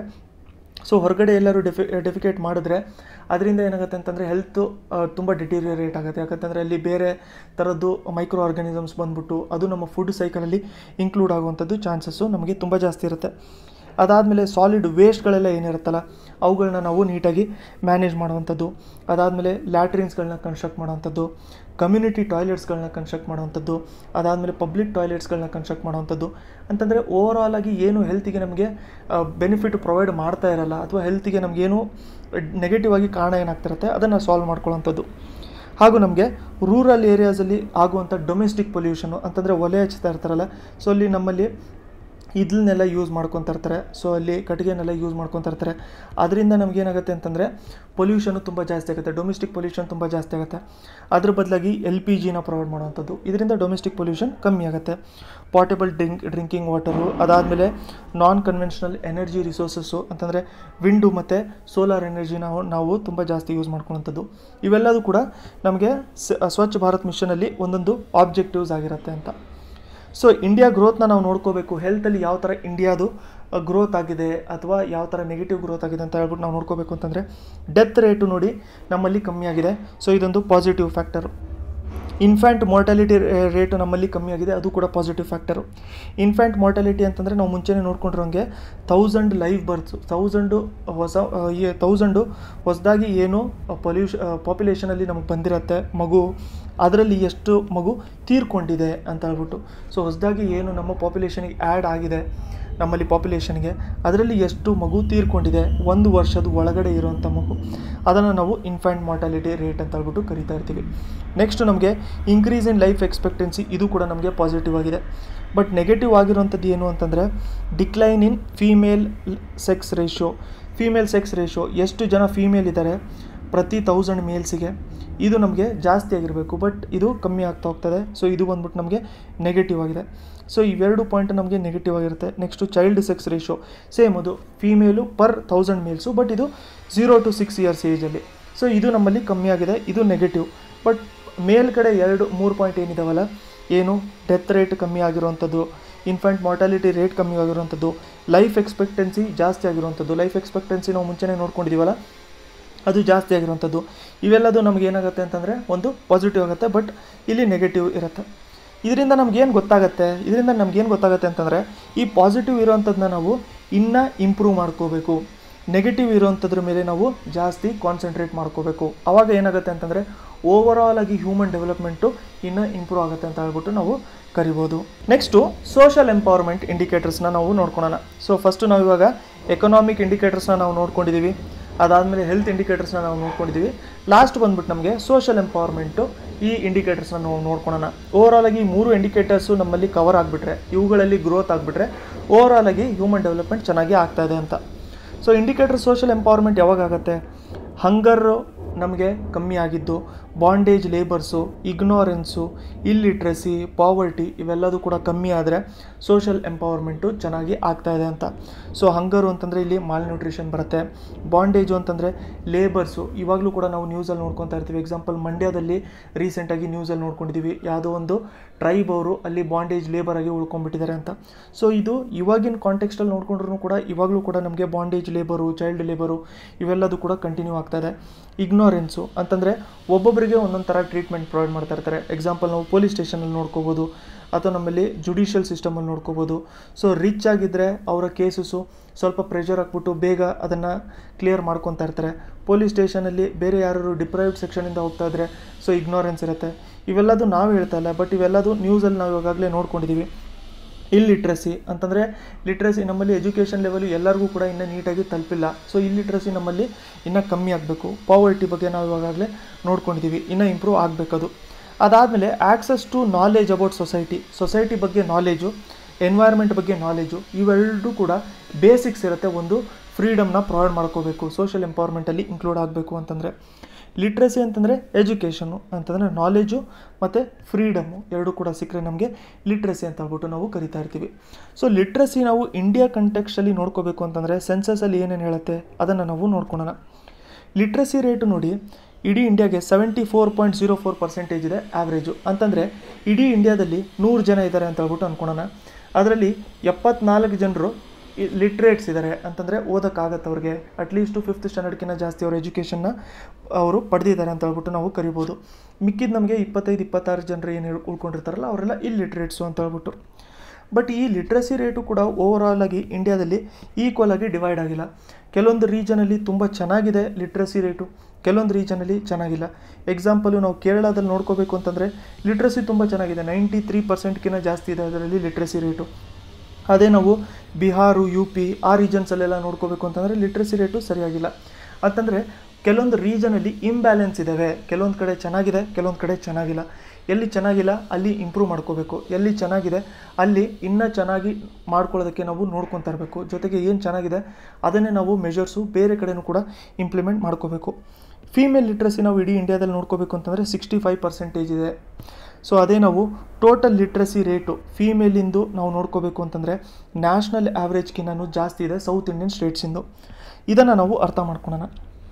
ಸೊ ಹೊರಗಡೆ ಎಲ್ಲರೂ ಡೆಫಿ ಡೆಫಿಕೇಟ್ ಮಾಡಿದ್ರೆ ಅದರಿಂದ ಏನಾಗುತ್ತೆ ಅಂತಂದರೆ ಹೆಲ್ತು ತುಂಬ ಡಿಟೀರಿಯರೇಟ್ ಆಗುತ್ತೆ ಯಾಕಂತಂದರೆ ಅಲ್ಲಿ ಬೇರೆ ಥರದ್ದು ಮೈಕ್ರೋ ಆರ್ಗಾನಿಸಮ್ಸ್ ಬಂದ್ಬಿಟ್ಟು ಅದು ನಮ್ಮ ಫುಡ್ ಸೈಕಲಲ್ಲಿ ಇನ್ಕ್ಲೂಡ್ ಆಗುವಂಥದ್ದು ಚಾನ್ಸಸ್ಸು ನಮಗೆ ತುಂಬ ಜಾಸ್ತಿ ಇರುತ್ತೆ ಅದಾದಮೇಲೆ ಸಾಲಿಡ್ ವೇಸ್ಟ್ಗಳೆಲ್ಲ ಏನಿರುತ್ತಲ್ಲ ಅವುಗಳನ್ನ ನಾವು ನೀಟಾಗಿ ಮ್ಯಾನೇಜ್ ಮಾಡುವಂಥದ್ದು ಅದಾದಮೇಲೆ ಲ್ಯಾಟ್ರಿನ್ಸ್ಗಳನ್ನ ಕನ್ಸ್ಟ್ರಕ್ಟ್ ಮಾಡೋವಂಥದ್ದು ಕಮ್ಯುನಿಟಿ ಟಾಯ್ಲೆಟ್ಸ್ಗಳನ್ನ ಕನ್ಸ್ಟ್ರಕ್ಟ್ ಮಾಡುವಂಥದ್ದು ಅದಾದಮೇಲೆ ಪಬ್ಲಿಕ್ ಟಾಯ್ಲೆಟ್ಸ್ಗಳನ್ನ ಕನ್ಸ್ಟ್ರಕ್ಟ್ ಮಾಡುವಂಥದ್ದು ಅಂತಂದರೆ ಓವರ್ ಆಲ್ ಆಗಿ ಏನು ಹೆಲ್ತಿಗೆ ನಮಗೆ ಬೆನಿಫಿಟ್ ಪ್ರೊವೈಡ್ ಮಾಡ್ತಾ ಇರಲ್ಲ ಅಥವಾ ಹೆಲ್ತಿಗೆ ನಮಗೇನು ನೆಗೆಟಿವ್ ಆಗಿ ಕಾರಣ ಏನಾಗ್ತಿರುತ್ತೆ ಅದನ್ನು ಸಾಲ್ವ್ ಮಾಡ್ಕೊಳ್ಳೋವಂಥದ್ದು ಹಾಗೂ ನಮಗೆ ರೂರಲ್ ಏರಿಯಾಸಲ್ಲಿ ಆಗುವಂಥ ಡೊಮೆಸ್ಟಿಕ್ ಪೊಲ್ಯೂಷನು ಅಂತಂದರೆ ಒಲೆ ಹಚ್ತಾ ಇರ್ತಾರಲ್ಲ ಸೊ ಅಲ್ಲಿ ನಮ್ಮಲ್ಲಿ ಇದನ್ನೆಲ್ಲ ಯೂಸ್ ಮಾಡ್ಕೊತಾ ಇರ್ತಾರೆ ಸೊ ಅಲ್ಲಿ ಕಟ್ಟಿಗೆನೆಲ್ಲ ಯೂಸ್ ಮಾಡ್ಕೊತಾ ಇರ್ತಾರೆ ಅದರಿಂದ ನಮಗೇನಾಗುತ್ತೆ ಅಂತಂದರೆ ಪೊಲ್ಯೂಷನು ತುಂಬ ಜಾಸ್ತಿ ಆಗುತ್ತೆ ಡೊಮೆಸ್ಟಿಕ್ ಪೊಲ್ಯೂಷನ್ ತುಂಬ ಜಾಸ್ತಿ ಆಗುತ್ತೆ ಅದ್ರ ಬದಲಾಗಿ ಎಲ್ ಪಿ ಜಿನ ಪ್ರೊವೈಡ್ ಮಾಡುವಂಥದ್ದು ಇದರಿಂದ ಡೊಮೆಸ್ಟಿಕ್ ಪೊಲ್ಯೂಷನ್ ಕಮ್ಮಿ ಆಗುತ್ತೆ ಪಾರ್ಟೇಬಲ್ ಡ್ರಿಂಕ್ ಡ್ರಿಂಕಿಂಗ್ ವಾಟರು ಅದಾದಮೇಲೆ ನಾನ್ ಕನ್ವೆನ್ಷನಲ್ ಎನರ್ಜಿ ರಿಸೋರ್ಸಸ್ಸು ಅಂತಂದರೆ ವಿಂಡು ಮತ್ತು ಸೋಲಾರ್ ಎನರ್ಜಿ ನಾವು ನಾವು ತುಂಬ ಜಾಸ್ತಿ ಯೂಸ್ ಮಾಡ್ಕೊಳ್ಳೋಂಥದ್ದು ಇವೆಲ್ಲದೂ ಕೂಡ ನಮಗೆ ಸ್ವಚ್ಛ ಭಾರತ್ ಮಿಷನಲ್ಲಿ ಒಂದೊಂದು ಆಬ್ಜೆಕ್ಟಿವ್ಸ್ ಆಗಿರುತ್ತೆ ಅಂತ ಸೊ ಇಂಡಿಯಾ ಗ್ರೋತ್ನ ನಾವು ನೋಡ್ಕೋಬೇಕು ಹೆಲ್ತಲ್ಲಿ ಯಾವ ಥರ ಇಂಡಿಯಾದು ಗ್ರೋತ್ ಆಗಿದೆ ಅಥವಾ ಯಾವ ಥರ ನೆಗೆಟಿವ್ ಗ್ರೋತ್ ಆಗಿದೆ ಅಂತ ಹೇಳ್ಬಿಟ್ಟು ನಾವು ನೋಡ್ಕೋಬೇಕು ಅಂತಂದರೆ ಡೆತ್ ರೇಟು ನೋಡಿ ನಮ್ಮಲ್ಲಿ ಕಮ್ಮಿ ಆಗಿದೆ ಸೊ ಇದೊಂದು positive factor infant mortality rate ನಮ್ಮಲ್ಲಿ ಕಮ್ಮಿ ಆಗಿದೆ ಅದು ಕೂಡ ಪಾಸಿಟಿವ್ ಫ್ಯಾಕ್ಟರು ಇನ್ಫ್ಯಾಂಟ್ ಮಾರ್ಟಾಲಿಟಿ ಅಂತಂದರೆ ನಾವು ಮುಂಚೆನೇ ನೋಡ್ಕೊಂಡಿರೋಂಗೆ ತೌಸಂಡ್ ಲೈವ್ ಬರ್ತ್ಸು ತೌಸಂಡು ಹೊಸ ಈ ತೌಸಂಡು ಹೊಸದಾಗಿ ಏನು ಪೊಲ್ಯೂಷ ಪಾಪ್ಯುಲೇಷನಲ್ಲಿ ನಮಗೆ ಬಂದಿರತ್ತೆ ಮಗು ಅದರಲ್ಲಿ ಎಷ್ಟು ಮಗು ತೀರ್ಕೊಂಡಿದೆ ಅಂತ ಹೇಳ್ಬಿಟ್ಟು ಸೊ ಹೊಸದಾಗಿ ಏನು ನಮ್ಮ ಪಾಪ್ಯುಲೇಷನಿಗೆ ಆ್ಯಡ್ ಆಗಿದೆ ನಮ್ಮಲ್ಲಿ ಪಾಪ್ಯುಲೇಷನ್ಗೆ ಅದರಲ್ಲಿ ಎಷ್ಟು ಮಗು ತೀರ್ಕೊಂಡಿದೆ ಒಂದು ವರ್ಷದ ಒಳಗಡೆ ಇರುವಂಥ ಮಗು ಅದನ್ನು ನಾವು ಇನ್ಫ್ಯಾಂಟ್ ಮಾರ್ಟಾಲಿಟಿ ರೇಟ್ ಅಂತ ಹೇಳ್ಬಿಟ್ಟು ಕರಿತಾ ಇರ್ತೀವಿ ನೆಕ್ಸ್ಟ್ ನಮಗೆ ಇನ್ಕ್ರೀಸ್ ಇನ್ ಲೈಫ್ ಎಕ್ಸ್ಪೆಕ್ಟೆನ್ಸಿ ಇದು ಕೂಡ ನಮಗೆ ಪಾಸಿಟಿವ್ ಆಗಿದೆ ಬಟ್ ನೆಗೆಟಿವ್ ಆಗಿರೋಂಥದ್ದು ಏನು ಅಂತಂದರೆ decline in female sex ratio female sex ratio ಎಷ್ಟು ಜನ ಫೀಮೇಲ್ ಇದ್ದಾರೆ ಪ್ರತಿ ತೌಸಂಡ್ ಮೇಲ್ಸಿಗೆ ಇದು ನಮಗೆ ಜಾಸ್ತಿ ಆಗಿರಬೇಕು ಬಟ್ ಇದು ಕಮ್ಮಿ ಆಗ್ತಾ ಹೋಗ್ತದೆ ಸೊ ಇದು ಬಂದ್ಬಿಟ್ಟು ನಮಗೆ ನೆಗೆಟಿವ್ ಆಗಿದೆ ಸೊ ಇವೆರಡು ಪಾಯಿಂಟ್ ನಮಗೆ ನೆಗೆಟಿವ್ ಆಗಿರುತ್ತೆ next child sex ratio same ಅದು female per thousand males but ಇದು ಝೀರೋ ಟು ಸಿಕ್ಸ್ ಇಯರ್ಸ್ ಏಜಲ್ಲಿ ಸೊ ಇದು ನಮ್ಮಲ್ಲಿ ಕಮ್ಮಿ ಆಗಿದೆ ಇದು ನೆಗೆಟಿವ್ ಬಟ್ ಮೇಲ್ಗಡೆ ಎರಡು ಮೂರು ಪಾಯಿಂಟ್ ಏನಿದಾವಲ್ಲ ಏನು ಡೆತ್ ರೇಟ್ ಕಮ್ಮಿ ಆಗಿರುವಂಥದ್ದು ಇನ್ಫ್ಯಾಂಟ್ ಮಾರ್ಟಾಲಿಟಿ ರೇಟ್ ಕಮ್ಮಿ ಆಗಿರುವಂಥದ್ದು ಲೈಫ್ ಎಕ್ಸ್ಪೆಕ್ಟೆನ್ಸಿ ಜಾಸ್ತಿ ಆಗಿರುವಂಥದ್ದು ಲೈಫ್ ಎಕ್ಸ್ಪೆಕ್ಟೆನ್ಸಿ ನಾವು ಮುಂಚೆನೇ ನೋಡ್ಕೊಂಡಿದ್ದೀವಲ್ಲ ಅದು ಜಾಸ್ತಿ ಆಗಿರುವಂಥದ್ದು ಇವೆಲ್ಲದು ನಮ್ಗೆ ಏನಾಗುತ್ತೆ ಅಂತಂದರೆ ಒಂದು ಪಾಸಿಟಿವ್ ಆಗುತ್ತೆ ಬಟ್ ಇಲ್ಲಿ ನೆಗೆಟಿವ್ ಇರುತ್ತೆ ಇದರಿಂದ ನಮಗೇನು ಗೊತ್ತಾಗುತ್ತೆ ಇದರಿಂದ ನಮಗೇನು ಗೊತ್ತಾಗುತ್ತೆ ಅಂತಂದರೆ ಈ ಪಾಸಿಟಿವ್ ಇರೋವಂಥದ್ದನ್ನ ನಾವು ಇನ್ನೂ ಇಂಪ್ರೂವ್ ಮಾಡ್ಕೋಬೇಕು ನೆಗೆಟಿವ್ ಇರೋವಂಥದ್ರ ಮೇಲೆ ನಾವು ಜಾಸ್ತಿ ಕಾನ್ಸಂಟ್ರೇಟ್ ಮಾಡ್ಕೋಬೇಕು ಆವಾಗ ಏನಾಗುತ್ತೆ ಅಂತಂದರೆ ಓವರ್ ಆಲ್ ಆಗಿ ಹ್ಯೂಮನ್ ಡೆವಲಪ್ಮೆಂಟು ಇನ್ನೂ ಇಂಪ್ರೂವ್ ಆಗುತ್ತೆ ಅಂತ ಹೇಳ್ಬಿಟ್ಟು ನಾವು ಕರಿಬೋದು ನೆಕ್ಸ್ಟು ಸೋಷಲ್ ಎಂಪವರ್ಮೆಂಟ್ ಇಂಡಿಕೇಟರ್ಸ್ನ ನಾವು ನೋಡ್ಕೊಳೋಣ ಸೊ ಫಸ್ಟು ನಾವು ಇವಾಗ ಎಕನಾಮಿಕ್ ಇಂಡಿಕೇಟರ್ಸ್ನ ನಾವು ನೋಡ್ಕೊಂಡಿದ್ದೀವಿ ಅದಾದಮೇಲೆ ಹೆಲ್ತ್ ಇಂಡಿಕೇಟರ್ಸ್ನ ನಾವು ನೋಡ್ಕೊಂಡಿದ್ದೀವಿ ಲಾಸ್ಟ್ ಬಂದ್ಬಿಟ್ಟು ನಮಗೆ ಸೋಷಲ್ ಎಂಪವರ್ಮೆಂಟು ಈ ಇಂಡಿಕೇಟರ್ಸ್ನ ನಾವು ನೋಡ್ಕೊಳೋಣ ಓವರ್ ಆಲ್ ಆಗಿ ಈ ಮೂರು ಇಂಡಿಕೇಟರ್ಸು ನಮ್ಮಲ್ಲಿ ಕವರ್ ಆಗಿಬಿಟ್ರೆ ಇವುಗಳಲ್ಲಿ ಗ್ರೋತ್ ಆಗಿಬಿಟ್ರೆ ಓವರ್ ಆಲ್ ಆಗಿ ಹ್ಯೂಮನ್ ಡೆವಲಪ್ಮೆಂಟ್ ಚೆನ್ನಾಗಿ ಆಗ್ತಾ ಇದೆ ಅಂತ ಸೊ ಇಂಡಿಕೇಟರ್ ಸೋಷಲ್ ಎಂಪವರ್ಮೆಂಟ್ ಯಾವಾಗ ಆಗುತ್ತೆ ಹಂಗರು ನಮಗೆ ಕಮ್ಮಿ ಆಗಿದ್ದು bondage labours ignorance illiteracy poverty ಇವೆಲ್ಲದೂ ಕೂಡ ಕಮ್ಮಿ ಆದರೆ ಸೋಷಲ್ ಎಂಪವರ್ಮೆಂಟು ಚೆನ್ನಾಗಿ ಆಗ್ತಾ ಇದೆ ಅಂತ ಸೊ ಹಂಗರು ಅಂತಂದರೆ ಇಲ್ಲಿ ಮಾಲ್ ನ್ಯೂಟ್ರಿಷನ್ ಬರುತ್ತೆ ಬಾಂಡೇಜು ಅಂತಂದರೆ ಲೇಬರ್ಸು ಇವಾಗಲೂ ಕೂಡ ನಾವು ನ್ಯೂಸಲ್ಲಿ ನೋಡ್ಕೊತಾ ಇರ್ತೀವಿ ಎಕ್ಸಾಂಪಲ್ ಮಂಡ್ಯದಲ್ಲಿ ರೀಸೆಂಟಾಗಿ ನ್ಯೂಸಲ್ಲಿ ನೋಡ್ಕೊಂಡಿದ್ದೀವಿ ಯಾವುದೋ ಒಂದು ಟ್ರೈಬ್ ಅವರು ಅಲ್ಲಿ ಬಾಂಡೇಜ್ ಲೇಬರ್ ಆಗಿ ಉಳ್ಕೊಂಡ್ಬಿಟ್ಟಿದ್ದಾರೆ ಅಂತ ಸೊ ಇದು ಇವಾಗಿನ ಕಾಂಟೆಕ್ಸ್ಟಲ್ಲಿ ನೋಡ್ಕೊಂಡ್ರೂ ಕೂಡ ಇವಾಗಲೂ ಕೂಡ ನಮಗೆ ಬಾಂಡೇಜ್ ಲೇಬರು ಚೈಲ್ಡ್ ಲೇಬರು ಇವೆಲ್ಲದೂ ಕೂಡ ಕಂಟಿನ್ಯೂ ಆಗ್ತಾ ಇದೆ ಇಗ್ನೋರೆನ್ಸು ಅಂತಂದರೆ ಒಬ್ಬೊಬ್ಬರಿಗೆ ಒಂದೊಂದು ಥರ ಟ್ರೀಟ್ಮೆಂಟ್ ಪ್ರೊವೈಡ್ ಮಾಡ್ತಾ ಇರ್ತಾರೆ ಎಕ್ಸಾಂಪಲ್ ನಾವು ಪೊಲೀಸ್ ಸ್ಟೇಷನಲ್ಲಿ ನೋಡ್ಕೋಬೋದು ಅಥವಾ ನಮ್ಮಲ್ಲಿ ಜುಡಿಷಿಯಲ್ ಸಿಸ್ಟಮಲ್ಲಿ ನೋಡ್ಕೋಬೋದು ಸೊ ರಿಚ್ ಆಗಿದ್ದರೆ ಅವರ ಕೇಸಸ್ಸು ಸ್ವಲ್ಪ ಪ್ರೆಷರ್ ಹಾಕ್ಬಿಟ್ಟು ಬೇಗ ಅದನ್ನು ಕ್ಲಿಯರ್ ಮಾಡ್ಕೊತಾ ಇರ್ತಾರೆ ಪೊಲೀಸ್ ಸ್ಟೇಷನಲ್ಲಿ ಬೇರೆ ಯಾರು ಡಿಪ್ರೈವ್ಡ್ ಸೆಕ್ಷನಿಂದ ಹೋಗ್ತಾ ಇದ್ರೆ ಸೊ ಇಗ್ನೋರೆನ್ಸ್ ಇರುತ್ತೆ ಇವೆಲ್ಲದು ನಾವು ಹೇಳ್ತಾ ಇಲ್ಲ ಬಟ್ ಇವೆಲ್ಲದು ನ್ಯೂಸಲ್ಲಿ ನಾವು ಇವಾಗಲೇ ನೋಡ್ಕೊಂಡಿದ್ದೀವಿ ಇಲ್ಲಿಟ್ರಸಿ ಅಂತಂದರೆ ಲಿಟ್ರಸಿ ನಮ್ಮಲ್ಲಿ ಎಜುಕೇಷನ್ ಲೆವೆಲು ಎಲ್ಲರಿಗೂ ಕೂಡ ಇನ್ನೂ ನೀಟಾಗಿ ತಲುಪಿಲ್ಲ ಸೊ ಇಲ್ಲಿಟ್ರಸಿ ನಮ್ಮಲ್ಲಿ ಇನ್ನೂ ಕಮ್ಮಿ ಆಗಬೇಕು ಪಾವರ್ಟಿ ಬಗ್ಗೆ ನಾವು ಇವಾಗಲೇ ನೋಡ್ಕೊಂಡಿದ್ದೀವಿ ಇನ್ನೂ ಇಂಪ್ರೂವ್ ಆಗಬೇಕದು ಅದಾದಮೇಲೆ access to knowledge about society society ಬಗ್ಗೆ ನಾಲೆಜು ಎನ್ವೈರ್ಮೆಂಟ್ ಬಗ್ಗೆ ನಾಲೆಜು ಇವೆರಡೂ ಕೂಡ ಬೇಸಿಕ್ಸ್ ಇರುತ್ತೆ ಒಂದು ಫ್ರೀಡಮ್ನ ಪ್ರೊವೈಡ್ ಮಾಡ್ಕೋಬೇಕು ಸೋಷಿಯಲ್ ಎಂಪವರ್ಮೆಂಟಲ್ಲಿ ಇನ್ಕ್ಲೂಡ್ ಆಗಬೇಕು ಅಂತಂದರೆ ಲಿಟ್ರಸಿ ಅಂತಂದರೆ ಎಜುಕೇಷನು ಅಂತಂದರೆ ನಾಲೆಜು ಮತ್ತು ಫ್ರೀಡಮು ಎರಡೂ ಕೂಡ ಸಿಕ್ಕರೆ ನಮಗೆ ಲಿಟ್ರಸಿ ಅಂತ ಹೇಳ್ಬಿಟ್ಟು ನಾವು ಕರಿತಾ ಇರ್ತೀವಿ ಸೊ ಲಿಟ್ರಸಿ ನಾವು ಇಂಡಿಯಾ ಕಂಟೆಕ್ಸ್ಟಲ್ಲಿ ನೋಡ್ಕೋಬೇಕು ಅಂತಂದರೆ ಸೆನ್ಸಸಲ್ಲಿ ಏನೇನು ಹೇಳುತ್ತೆ ಅದನ್ನು ನಾವು ನೋಡ್ಕೊಳ್ಳೋಣ ಲಿಟ್ರಸಿ ರೇಟು ನೋಡಿ ಇಡೀ ಇಂಡಿಯಾಗೆ seventy four point zero four percentage ಇದೆ ಆ್ಯಾವ್ರೇಜು ಅಂತಂದರೆ ಇಡೀ ಇಂಡಿಯಾದಲ್ಲಿ ನೂರು ಜನ ಇದ್ದಾರೆ ಅಂತ ಹೇಳ್ಬಿಟ್ಟು ಅಂದ್ಕೊಳೋಣ ಅದರಲ್ಲಿ ಎಪ್ಪತ್ನಾಲ್ಕು ಜನರು ಲಿಟ್ರೇಟ್ಸ್ ಇದ್ದಾರೆ ಅಂತಂದರೆ ಓದೋಕ್ಕಾಗತ್ತೆ ಅವ್ರಿಗೆ ಅಟ್ಲೀಸ್ಟು ಫಿಫ್ತ್ ಸ್ಟ್ಯಾಂಡರ್ಡ್ಕಿಂತ ಜಾಸ್ತಿ ಅವ್ರ ಎಜುಕೇಷನ್ನ ಅವರು ಪಡೆದಿದ್ದಾರೆ ಅಂತ ಹೇಳ್ಬಿಟ್ಟು ನಾವು ಕರಿಬೋದು ಮಿಕ್ಕಿದ ನಮಗೆ ಇಪ್ಪತ್ತೈದು ಇಪ್ಪತ್ತಾರು ಜನರು ಏನು ಉಳ್ಕೊಂಡಿರ್ತಾರಲ್ಲ ಅವರೆಲ್ಲ ಇಲ್ಲಿಟ್ರೇಟ್ಸು ಅಂತ ಹೇಳ್ಬಿಟ್ಟು ಬಟ್ ಈ ಲಿಟ್ರಸಿ ರೇಟು ಕೂಡ ಓವರಾಲ್ ಆಗಿ ಇಂಡಿಯಾದಲ್ಲಿ ಈಕ್ವಲ್ ಆಗಿ ಡಿವೈಡ್ ಆಗಿಲ್ಲ ಕೆಲವೊಂದು ರೀಜನಲ್ಲಿ ತುಂಬ ಚೆನ್ನಾಗಿದೆ ಲಿಟ್ರಸಿ ರೇಟು ಕೆಲವೊಂದು ರೀಜನಲ್ಲಿ ಚೆನ್ನಾಗಿಲ್ಲ ಎಕ್ಸಾಂಪಲು ನಾವು ಕೇರಳದಲ್ಲಿ ನೋಡ್ಕೋಬೇಕು ಅಂತಂದರೆ ಲಿಟ್ರಸಿ ತುಂಬ ಚೆನ್ನಾಗಿದೆ ನೈಂಟಿ ತ್ರೀ ಪರ್ಸೆಂಟ್ಗಿಂತ ಜಾಸ್ತಿ ಇದೆ ಅದರಲ್ಲಿ ಲಿಟ್ರಸಿ ರೇಟು ಅದೇ ನಾವು ಬಿಹಾರು ಯು ಪಿ ಆ ರೀಜನ್ಸಲ್ಲೆಲ್ಲ ನೋಡ್ಕೋಬೇಕು ಅಂತಂದರೆ ಲಿಟ್ರಸಿ ರೇಟು ಸರಿಯಾಗಿಲ್ಲ ಅಂತಂದರೆ ಕೆಲವೊಂದು ರೀಜನಲ್ಲಿ ಇಂಬ್ಯಾಲೆನ್ಸ್ ಇದ್ದಾವೆ ಕೆಲವೊಂದು ಕಡೆ ಚೆನ್ನಾಗಿದೆ ಕೆಲವೊಂದು ಕಡೆ ಚೆನ್ನಾಗಿಲ್ಲ ಎಲ್ಲಿ ಚೆನ್ನಾಗಿಲ್ಲ ಅಲ್ಲಿ ಇಂಪ್ರೂವ್ ಮಾಡ್ಕೋಬೇಕು ಎಲ್ಲಿ ಚೆನ್ನಾಗಿದೆ ಅಲ್ಲಿ ಇನ್ನೂ ಚೆನ್ನಾಗಿ ಮಾಡ್ಕೊಳ್ಳೋದಕ್ಕೆ ನಾವು ನೋಡ್ಕೊತಾ ಇರಬೇಕು ಜೊತೆಗೆ ಏನು ಚೆನ್ನಾಗಿದೆ ಅದನ್ನೇ ನಾವು ಮೆಷರ್ಸು ಬೇರೆ ಕಡೆನೂ ಕೂಡ ಇಂಪ್ಲಿಮೆಂಟ್ ಮಾಡ್ಕೋಬೇಕು ಫೀಮೇಲ್ ಲಿಟ್ರಸಿ ನಾವು ಇಡೀ ಇಂಡಿಯಾದಲ್ಲಿ ನೋಡ್ಕೋಬೇಕು ಅಂತಂದರೆ ಸಿಕ್ಸ್ಟಿ ಫೈವ್ ಪರ್ಸೆಂಟೇಜ್ ಇದೆ ಸೊ ಅದೇ ನಾವು ಟೋಟಲ್ ಲಿಟ್ರಸಿ ರೇಟು ಫೀಮೇಲಿಂದು ನಾವು ನೋಡ್ಕೋಬೇಕು ಅಂತಂದರೆ ನ್ಯಾಷನಲ್ ಆ್ಯಾವ್ರೇಜ್ಗಿನ್ನೂ ಜಾಸ್ತಿ ಇದೆ ಸೌತ್ ಇಂಡಿಯನ್ ಸ್ಟೇಟ್ಸಿಂದು ಇದನ್ನು ನಾವು ಅರ್ಥ ಮಾಡ್ಕೊಳೋಣ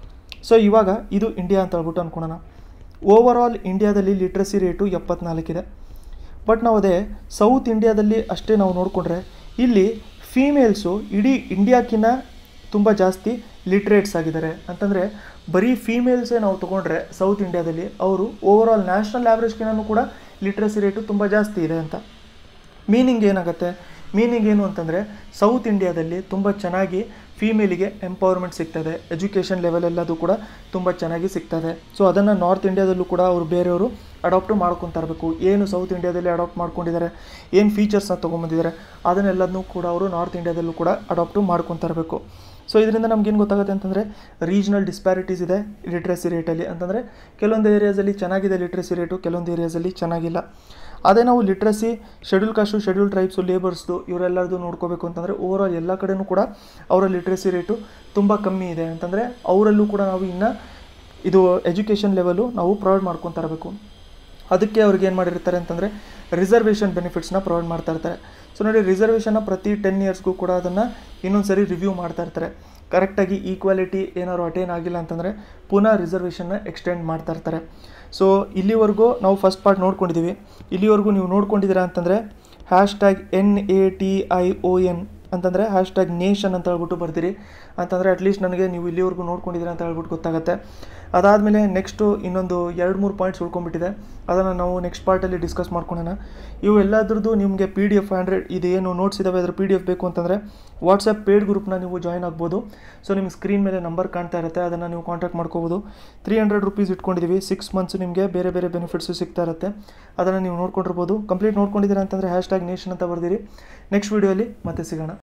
ಸೊ ಇವಾಗ ಇದು ಇಂಡಿಯಾ ಅಂತ ಹೇಳ್ಬಿಟ್ಟು ಅಂದ್ಕೊಳೋಣ ಓವರ್ ಆಲ್ ಇಂಡಿಯಾದಲ್ಲಿ ಲಿಟ್ರಸಿ ರೇಟು ಎಪ್ಪತ್ನಾಲ್ಕಿದೆ ಬಟ್ ನಾವು ಅದೇ ಸೌತ್ ಇಂಡಿಯಾದಲ್ಲಿ ಅಷ್ಟೇ ನಾವು ನೋಡಿಕೊಂಡ್ರೆ ಇಲ್ಲಿ ಫೀಮೇಲ್ಸು ಇಡೀ ಇಂಡಿಯಾಕ್ಕಿಂತ ತುಂಬ ಜಾಸ್ತಿ ಲಿಟ್ರೇಟ್ಸ್ ಆಗಿದ್ದಾರೆ ಅಂತಂದರೆ ಬರೀ ಫೀಮೇಲ್ಸೇ ನಾವು ತೊಗೊಂಡ್ರೆ ಸೌತ್ ಇಂಡಿಯಾದಲ್ಲಿ ಅವರು ಓವರ್ ಆಲ್ ನ್ಯಾಷನಲ್ ಆ್ಯಾವ್ರೇಜ್ಗಿನೂ ಕೂಡ ಲಿಟ್ರಸಿ ರೇಟು ತುಂಬ ಜಾಸ್ತಿ ಇದೆ ಅಂತ ಮೀನಿಂಗ್ ಏನಾಗುತ್ತೆ ಮೀನಿಂಗ್ ಏನು ಅಂತಂದರೆ ಸೌತ್ ಇಂಡಿಯಾದಲ್ಲಿ ತುಂಬ ಚೆನ್ನಾಗಿ ಫೀಮೇಲಿಗೆ ಎಂಪವರ್ಮೆಂಟ್ ಸಿಗ್ತದೆ ಎಜುಕೇಷನ್ ಲೆವೆಲ್ ಎಲ್ಲದು ಕೂಡ ತುಂಬ ಚೆನ್ನಾಗಿ ಸಿಗ್ತದೆ ಸೊ ಅದನ್ನು ನಾರ್ತ್ ಇಂಡಿಯಾದಲ್ಲೂ ಕೂಡ ಅವರು ಬೇರೆಯವರು ಅಡಾಪ್ಟು ಮಾಡ್ಕೊತಾ ಇರಬೇಕು ಏನು ಸೌತ್ ಇಂಡಿಯಾದಲ್ಲಿ ಅಡಾಪ್ಟ್ ಮಾಡ್ಕೊಂಡಿದ್ದಾರೆ ಏನು ಫೀಚರ್ಸ್ನ ತೊಗೊಂಬಂದಿದ್ದಾರೆ ಅದನ್ನೆಲ್ಲದನ್ನೂ ಕೂಡ ಅವರು ನಾರ್ತ್ ಇಂಡಿಯಾದಲ್ಲೂ ಕೂಡ ಅಡಾಪ್ಟು ಮಾಡ್ಕೊತಾ ಇರಬೇಕು ಸೊ ಇದರಿಂದ ನಮ್ಗೇನು ಗೊತ್ತಾಗುತ್ತೆ ಅಂತಂದರೆ ರೀಜ್ನಲ್ ಡಿಸ್ಪ್ಯಾರಿಟೀಸ್ ಇದೆ ಲಿಟ್ರಸಿ ರೇಟಲ್ಲಿ ಅಂತಂದರೆ ಕೆಲವೊಂದು ಏರಿಯಾಸಲ್ಲಿ ಚೆನ್ನಾಗಿದೆ ಲಿಟ್ರಸಿ ರೇಟು ಕೆಲವೊಂದು ಏರಿಯಾಸಲ್ಲಿ ಚೆನ್ನಾಗಿಲ್ಲ ಅದೇ ನಾವು literacy schedule caste schedule tribes ಲೇಬರ್ಸ್ದು ಇವರೆಲ್ಲರದು ನೋಡ್ಕೋಬೇಕು ಅಂತಂದರೆ ಓವರ್ ಆಲ್ ಎಲ್ಲ ಕಡೆನೂ ಕೂಡ ಅವರ ಲಿಟ್ರಸಿ ರೇಟು ತುಂಬ ಕಮ್ಮಿ ಇದೆ ಅಂತಂದರೆ ಅವರಲ್ಲೂ ಕೂಡ ನಾವು ಇನ್ನು ಇದು ಎಜುಕೇಷನ್ ಲೆವೆಲು ನಾವು ಪ್ರೊವೈಡ್ ಮಾಡ್ಕೊತಾ ಇರಬೇಕು ಅದಕ್ಕೆ ಅವ್ರಿಗೆ ಏನು ಮಾಡಿರ್ತಾರೆ ಅಂತಂದರೆ ರಿಸರ್ವೇಷನ್ ಬೆನಿಫಿಟ್ಸ್ನ ಪ್ರೊವೈಡ್ ಮಾಡ್ತಾ ಇರ್ತಾರೆ ಸೊ ನೋಡಿ ರಿಸರ್ವೇಷನ್ನ ಪ್ರತಿ ಟೆನ್ ಇಯರ್ಸ್ಗೂ ಕೂಡ ಅದನ್ನು ಇನ್ನೊಂದು ಸರಿ ರಿವ್ಯೂ ಮಾಡ್ತಾ ಇರ್ತಾರೆ ಕರೆಕ್ಟಾಗಿ ಈಕ್ವಾಲಿಟಿ ಏನಾದ್ರು ಅಟೇನ್ ಆಗಿಲ್ಲ ಅಂತಂದರೆ ಪುನಃ ರಿಸರ್ವೇಷನ್ನ ಎಕ್ಸ್ಟೆಂಡ್ ಮಾಡ್ತಾ ಇರ್ತಾರೆ ಸೊ ಇಲ್ಲಿವರೆಗೂ ನಾವು ಫಸ್ಟ್ ಪಾರ್ಟ್ ನೋಡ್ಕೊಂಡಿದ್ದೀವಿ ಇಲ್ಲಿವರೆಗೂ ನೀವು ನೋಡ್ಕೊಂಡಿದ್ದೀರಾ ಅಂತಂದರೆ hash tag N A T I O N ಅಂತಂದರೆ ಹ್ಯಾಶ್ ಟ್ಯಾಗ್ ನೇಷನ್ ಅಂತ ಹೇಳ್ಬಿಟ್ಟು ಬರ್ತೀರಿ ಅಂತಂದರೆ ಅಟ್ಲೀಸ್ಟ್ ನನಗೆ ನೀವು ಇಲ್ಲಿವರೆಗೂ ನೋಡ್ಕೊಂಡಿದ್ದೀರಾ ಅಂತ ಹೇಳ್ಬಿಟ್ಟು ಗೊತ್ತಾಗುತ್ತೆ ಅದಾದಮೇಲೆ ನೆಕ್ಸ್ಟು ಇನ್ನೊಂದು ಎರಡು ಮೂರು ಪಾಯಿಂಟ್ಸ್ ಉಳ್ಕೊಂಡ್ಬಿಟ್ಟಿದೆ ಅದನ್ನು ನಾವು ನೆಕ್ಸ್ಟ್ ಪಾರ್ಟಲ್ಲಿ ಡಿಸ್ಕಸ್ ಮಾಡ್ಕೊಳ್ಳೋಣ ಇವು ಎಲ್ಲದ್ರದ್ದು ನಿಮಗೆ ಪಿ ಡಿ ಎಫ್ ಹಂಡ್ರೆಡ್ ಇದೇನು ನೋಟ್ಸ್ ಇದ್ದಾವೆ ಅದ್ರ ಪಿ ಡಿ ಎಫ್ ಬೇಕು ಅಂತಂದರೆ ವಾಟ್ಸಪ್ ಪೇಡ್ ಗ್ರೂಪ್ನ ನೀವು ಜಾಯ್ನ್ ಆಗ್ಬೋದು ಸೊ ನಿಮ್ಗೆ ಸ್ಕ್ರೀನ್ ಮೇಲೆ ನಂಬರ್ ಕಾಣ್ತಾ ಇರುತ್ತೆ ಅದನ್ನು ನೀವು ಕಾಂಟ್ಯಾಕ್ಟ್ ಮಾಡ್ಕೋಬೋದು ತ್ರೀ ಹಂಡ್ರೆಡ್ ರುಪೀಸ್ ಇಟ್ಕೊಂಡಿದ್ದೀವಿ ಸಿಕ್ಸ್ ಮಂತ್ಸ್ ನಿಮಗೆ ಬೇರೆ ಬೇರೆ ಬೆನಿಫಿಟ್ಸು ಸಿಗ್ತಾ ಇರುತ್ತೆ ಅದನ್ನು ನೀವು ನೋಡ್ಕೊಂಡಿರ್ಬೋದು ಕಂಪ್ಲೀಟ್ ನೋಡ್ಕೊಂಡಿದ್ದೀರಾ ಅಂತಂದರೆ ಹ್ಯಾಶ್ ಟ್ಯಾಗ್ ನೇಷನ್ ಅಂತ ಬರ್ದಿರಿ ನೆಕ್ಸ್ಟ್ ವೀಡಿಯೋಲಿ ಮತ್ತೆ ಸಿಗೋಣ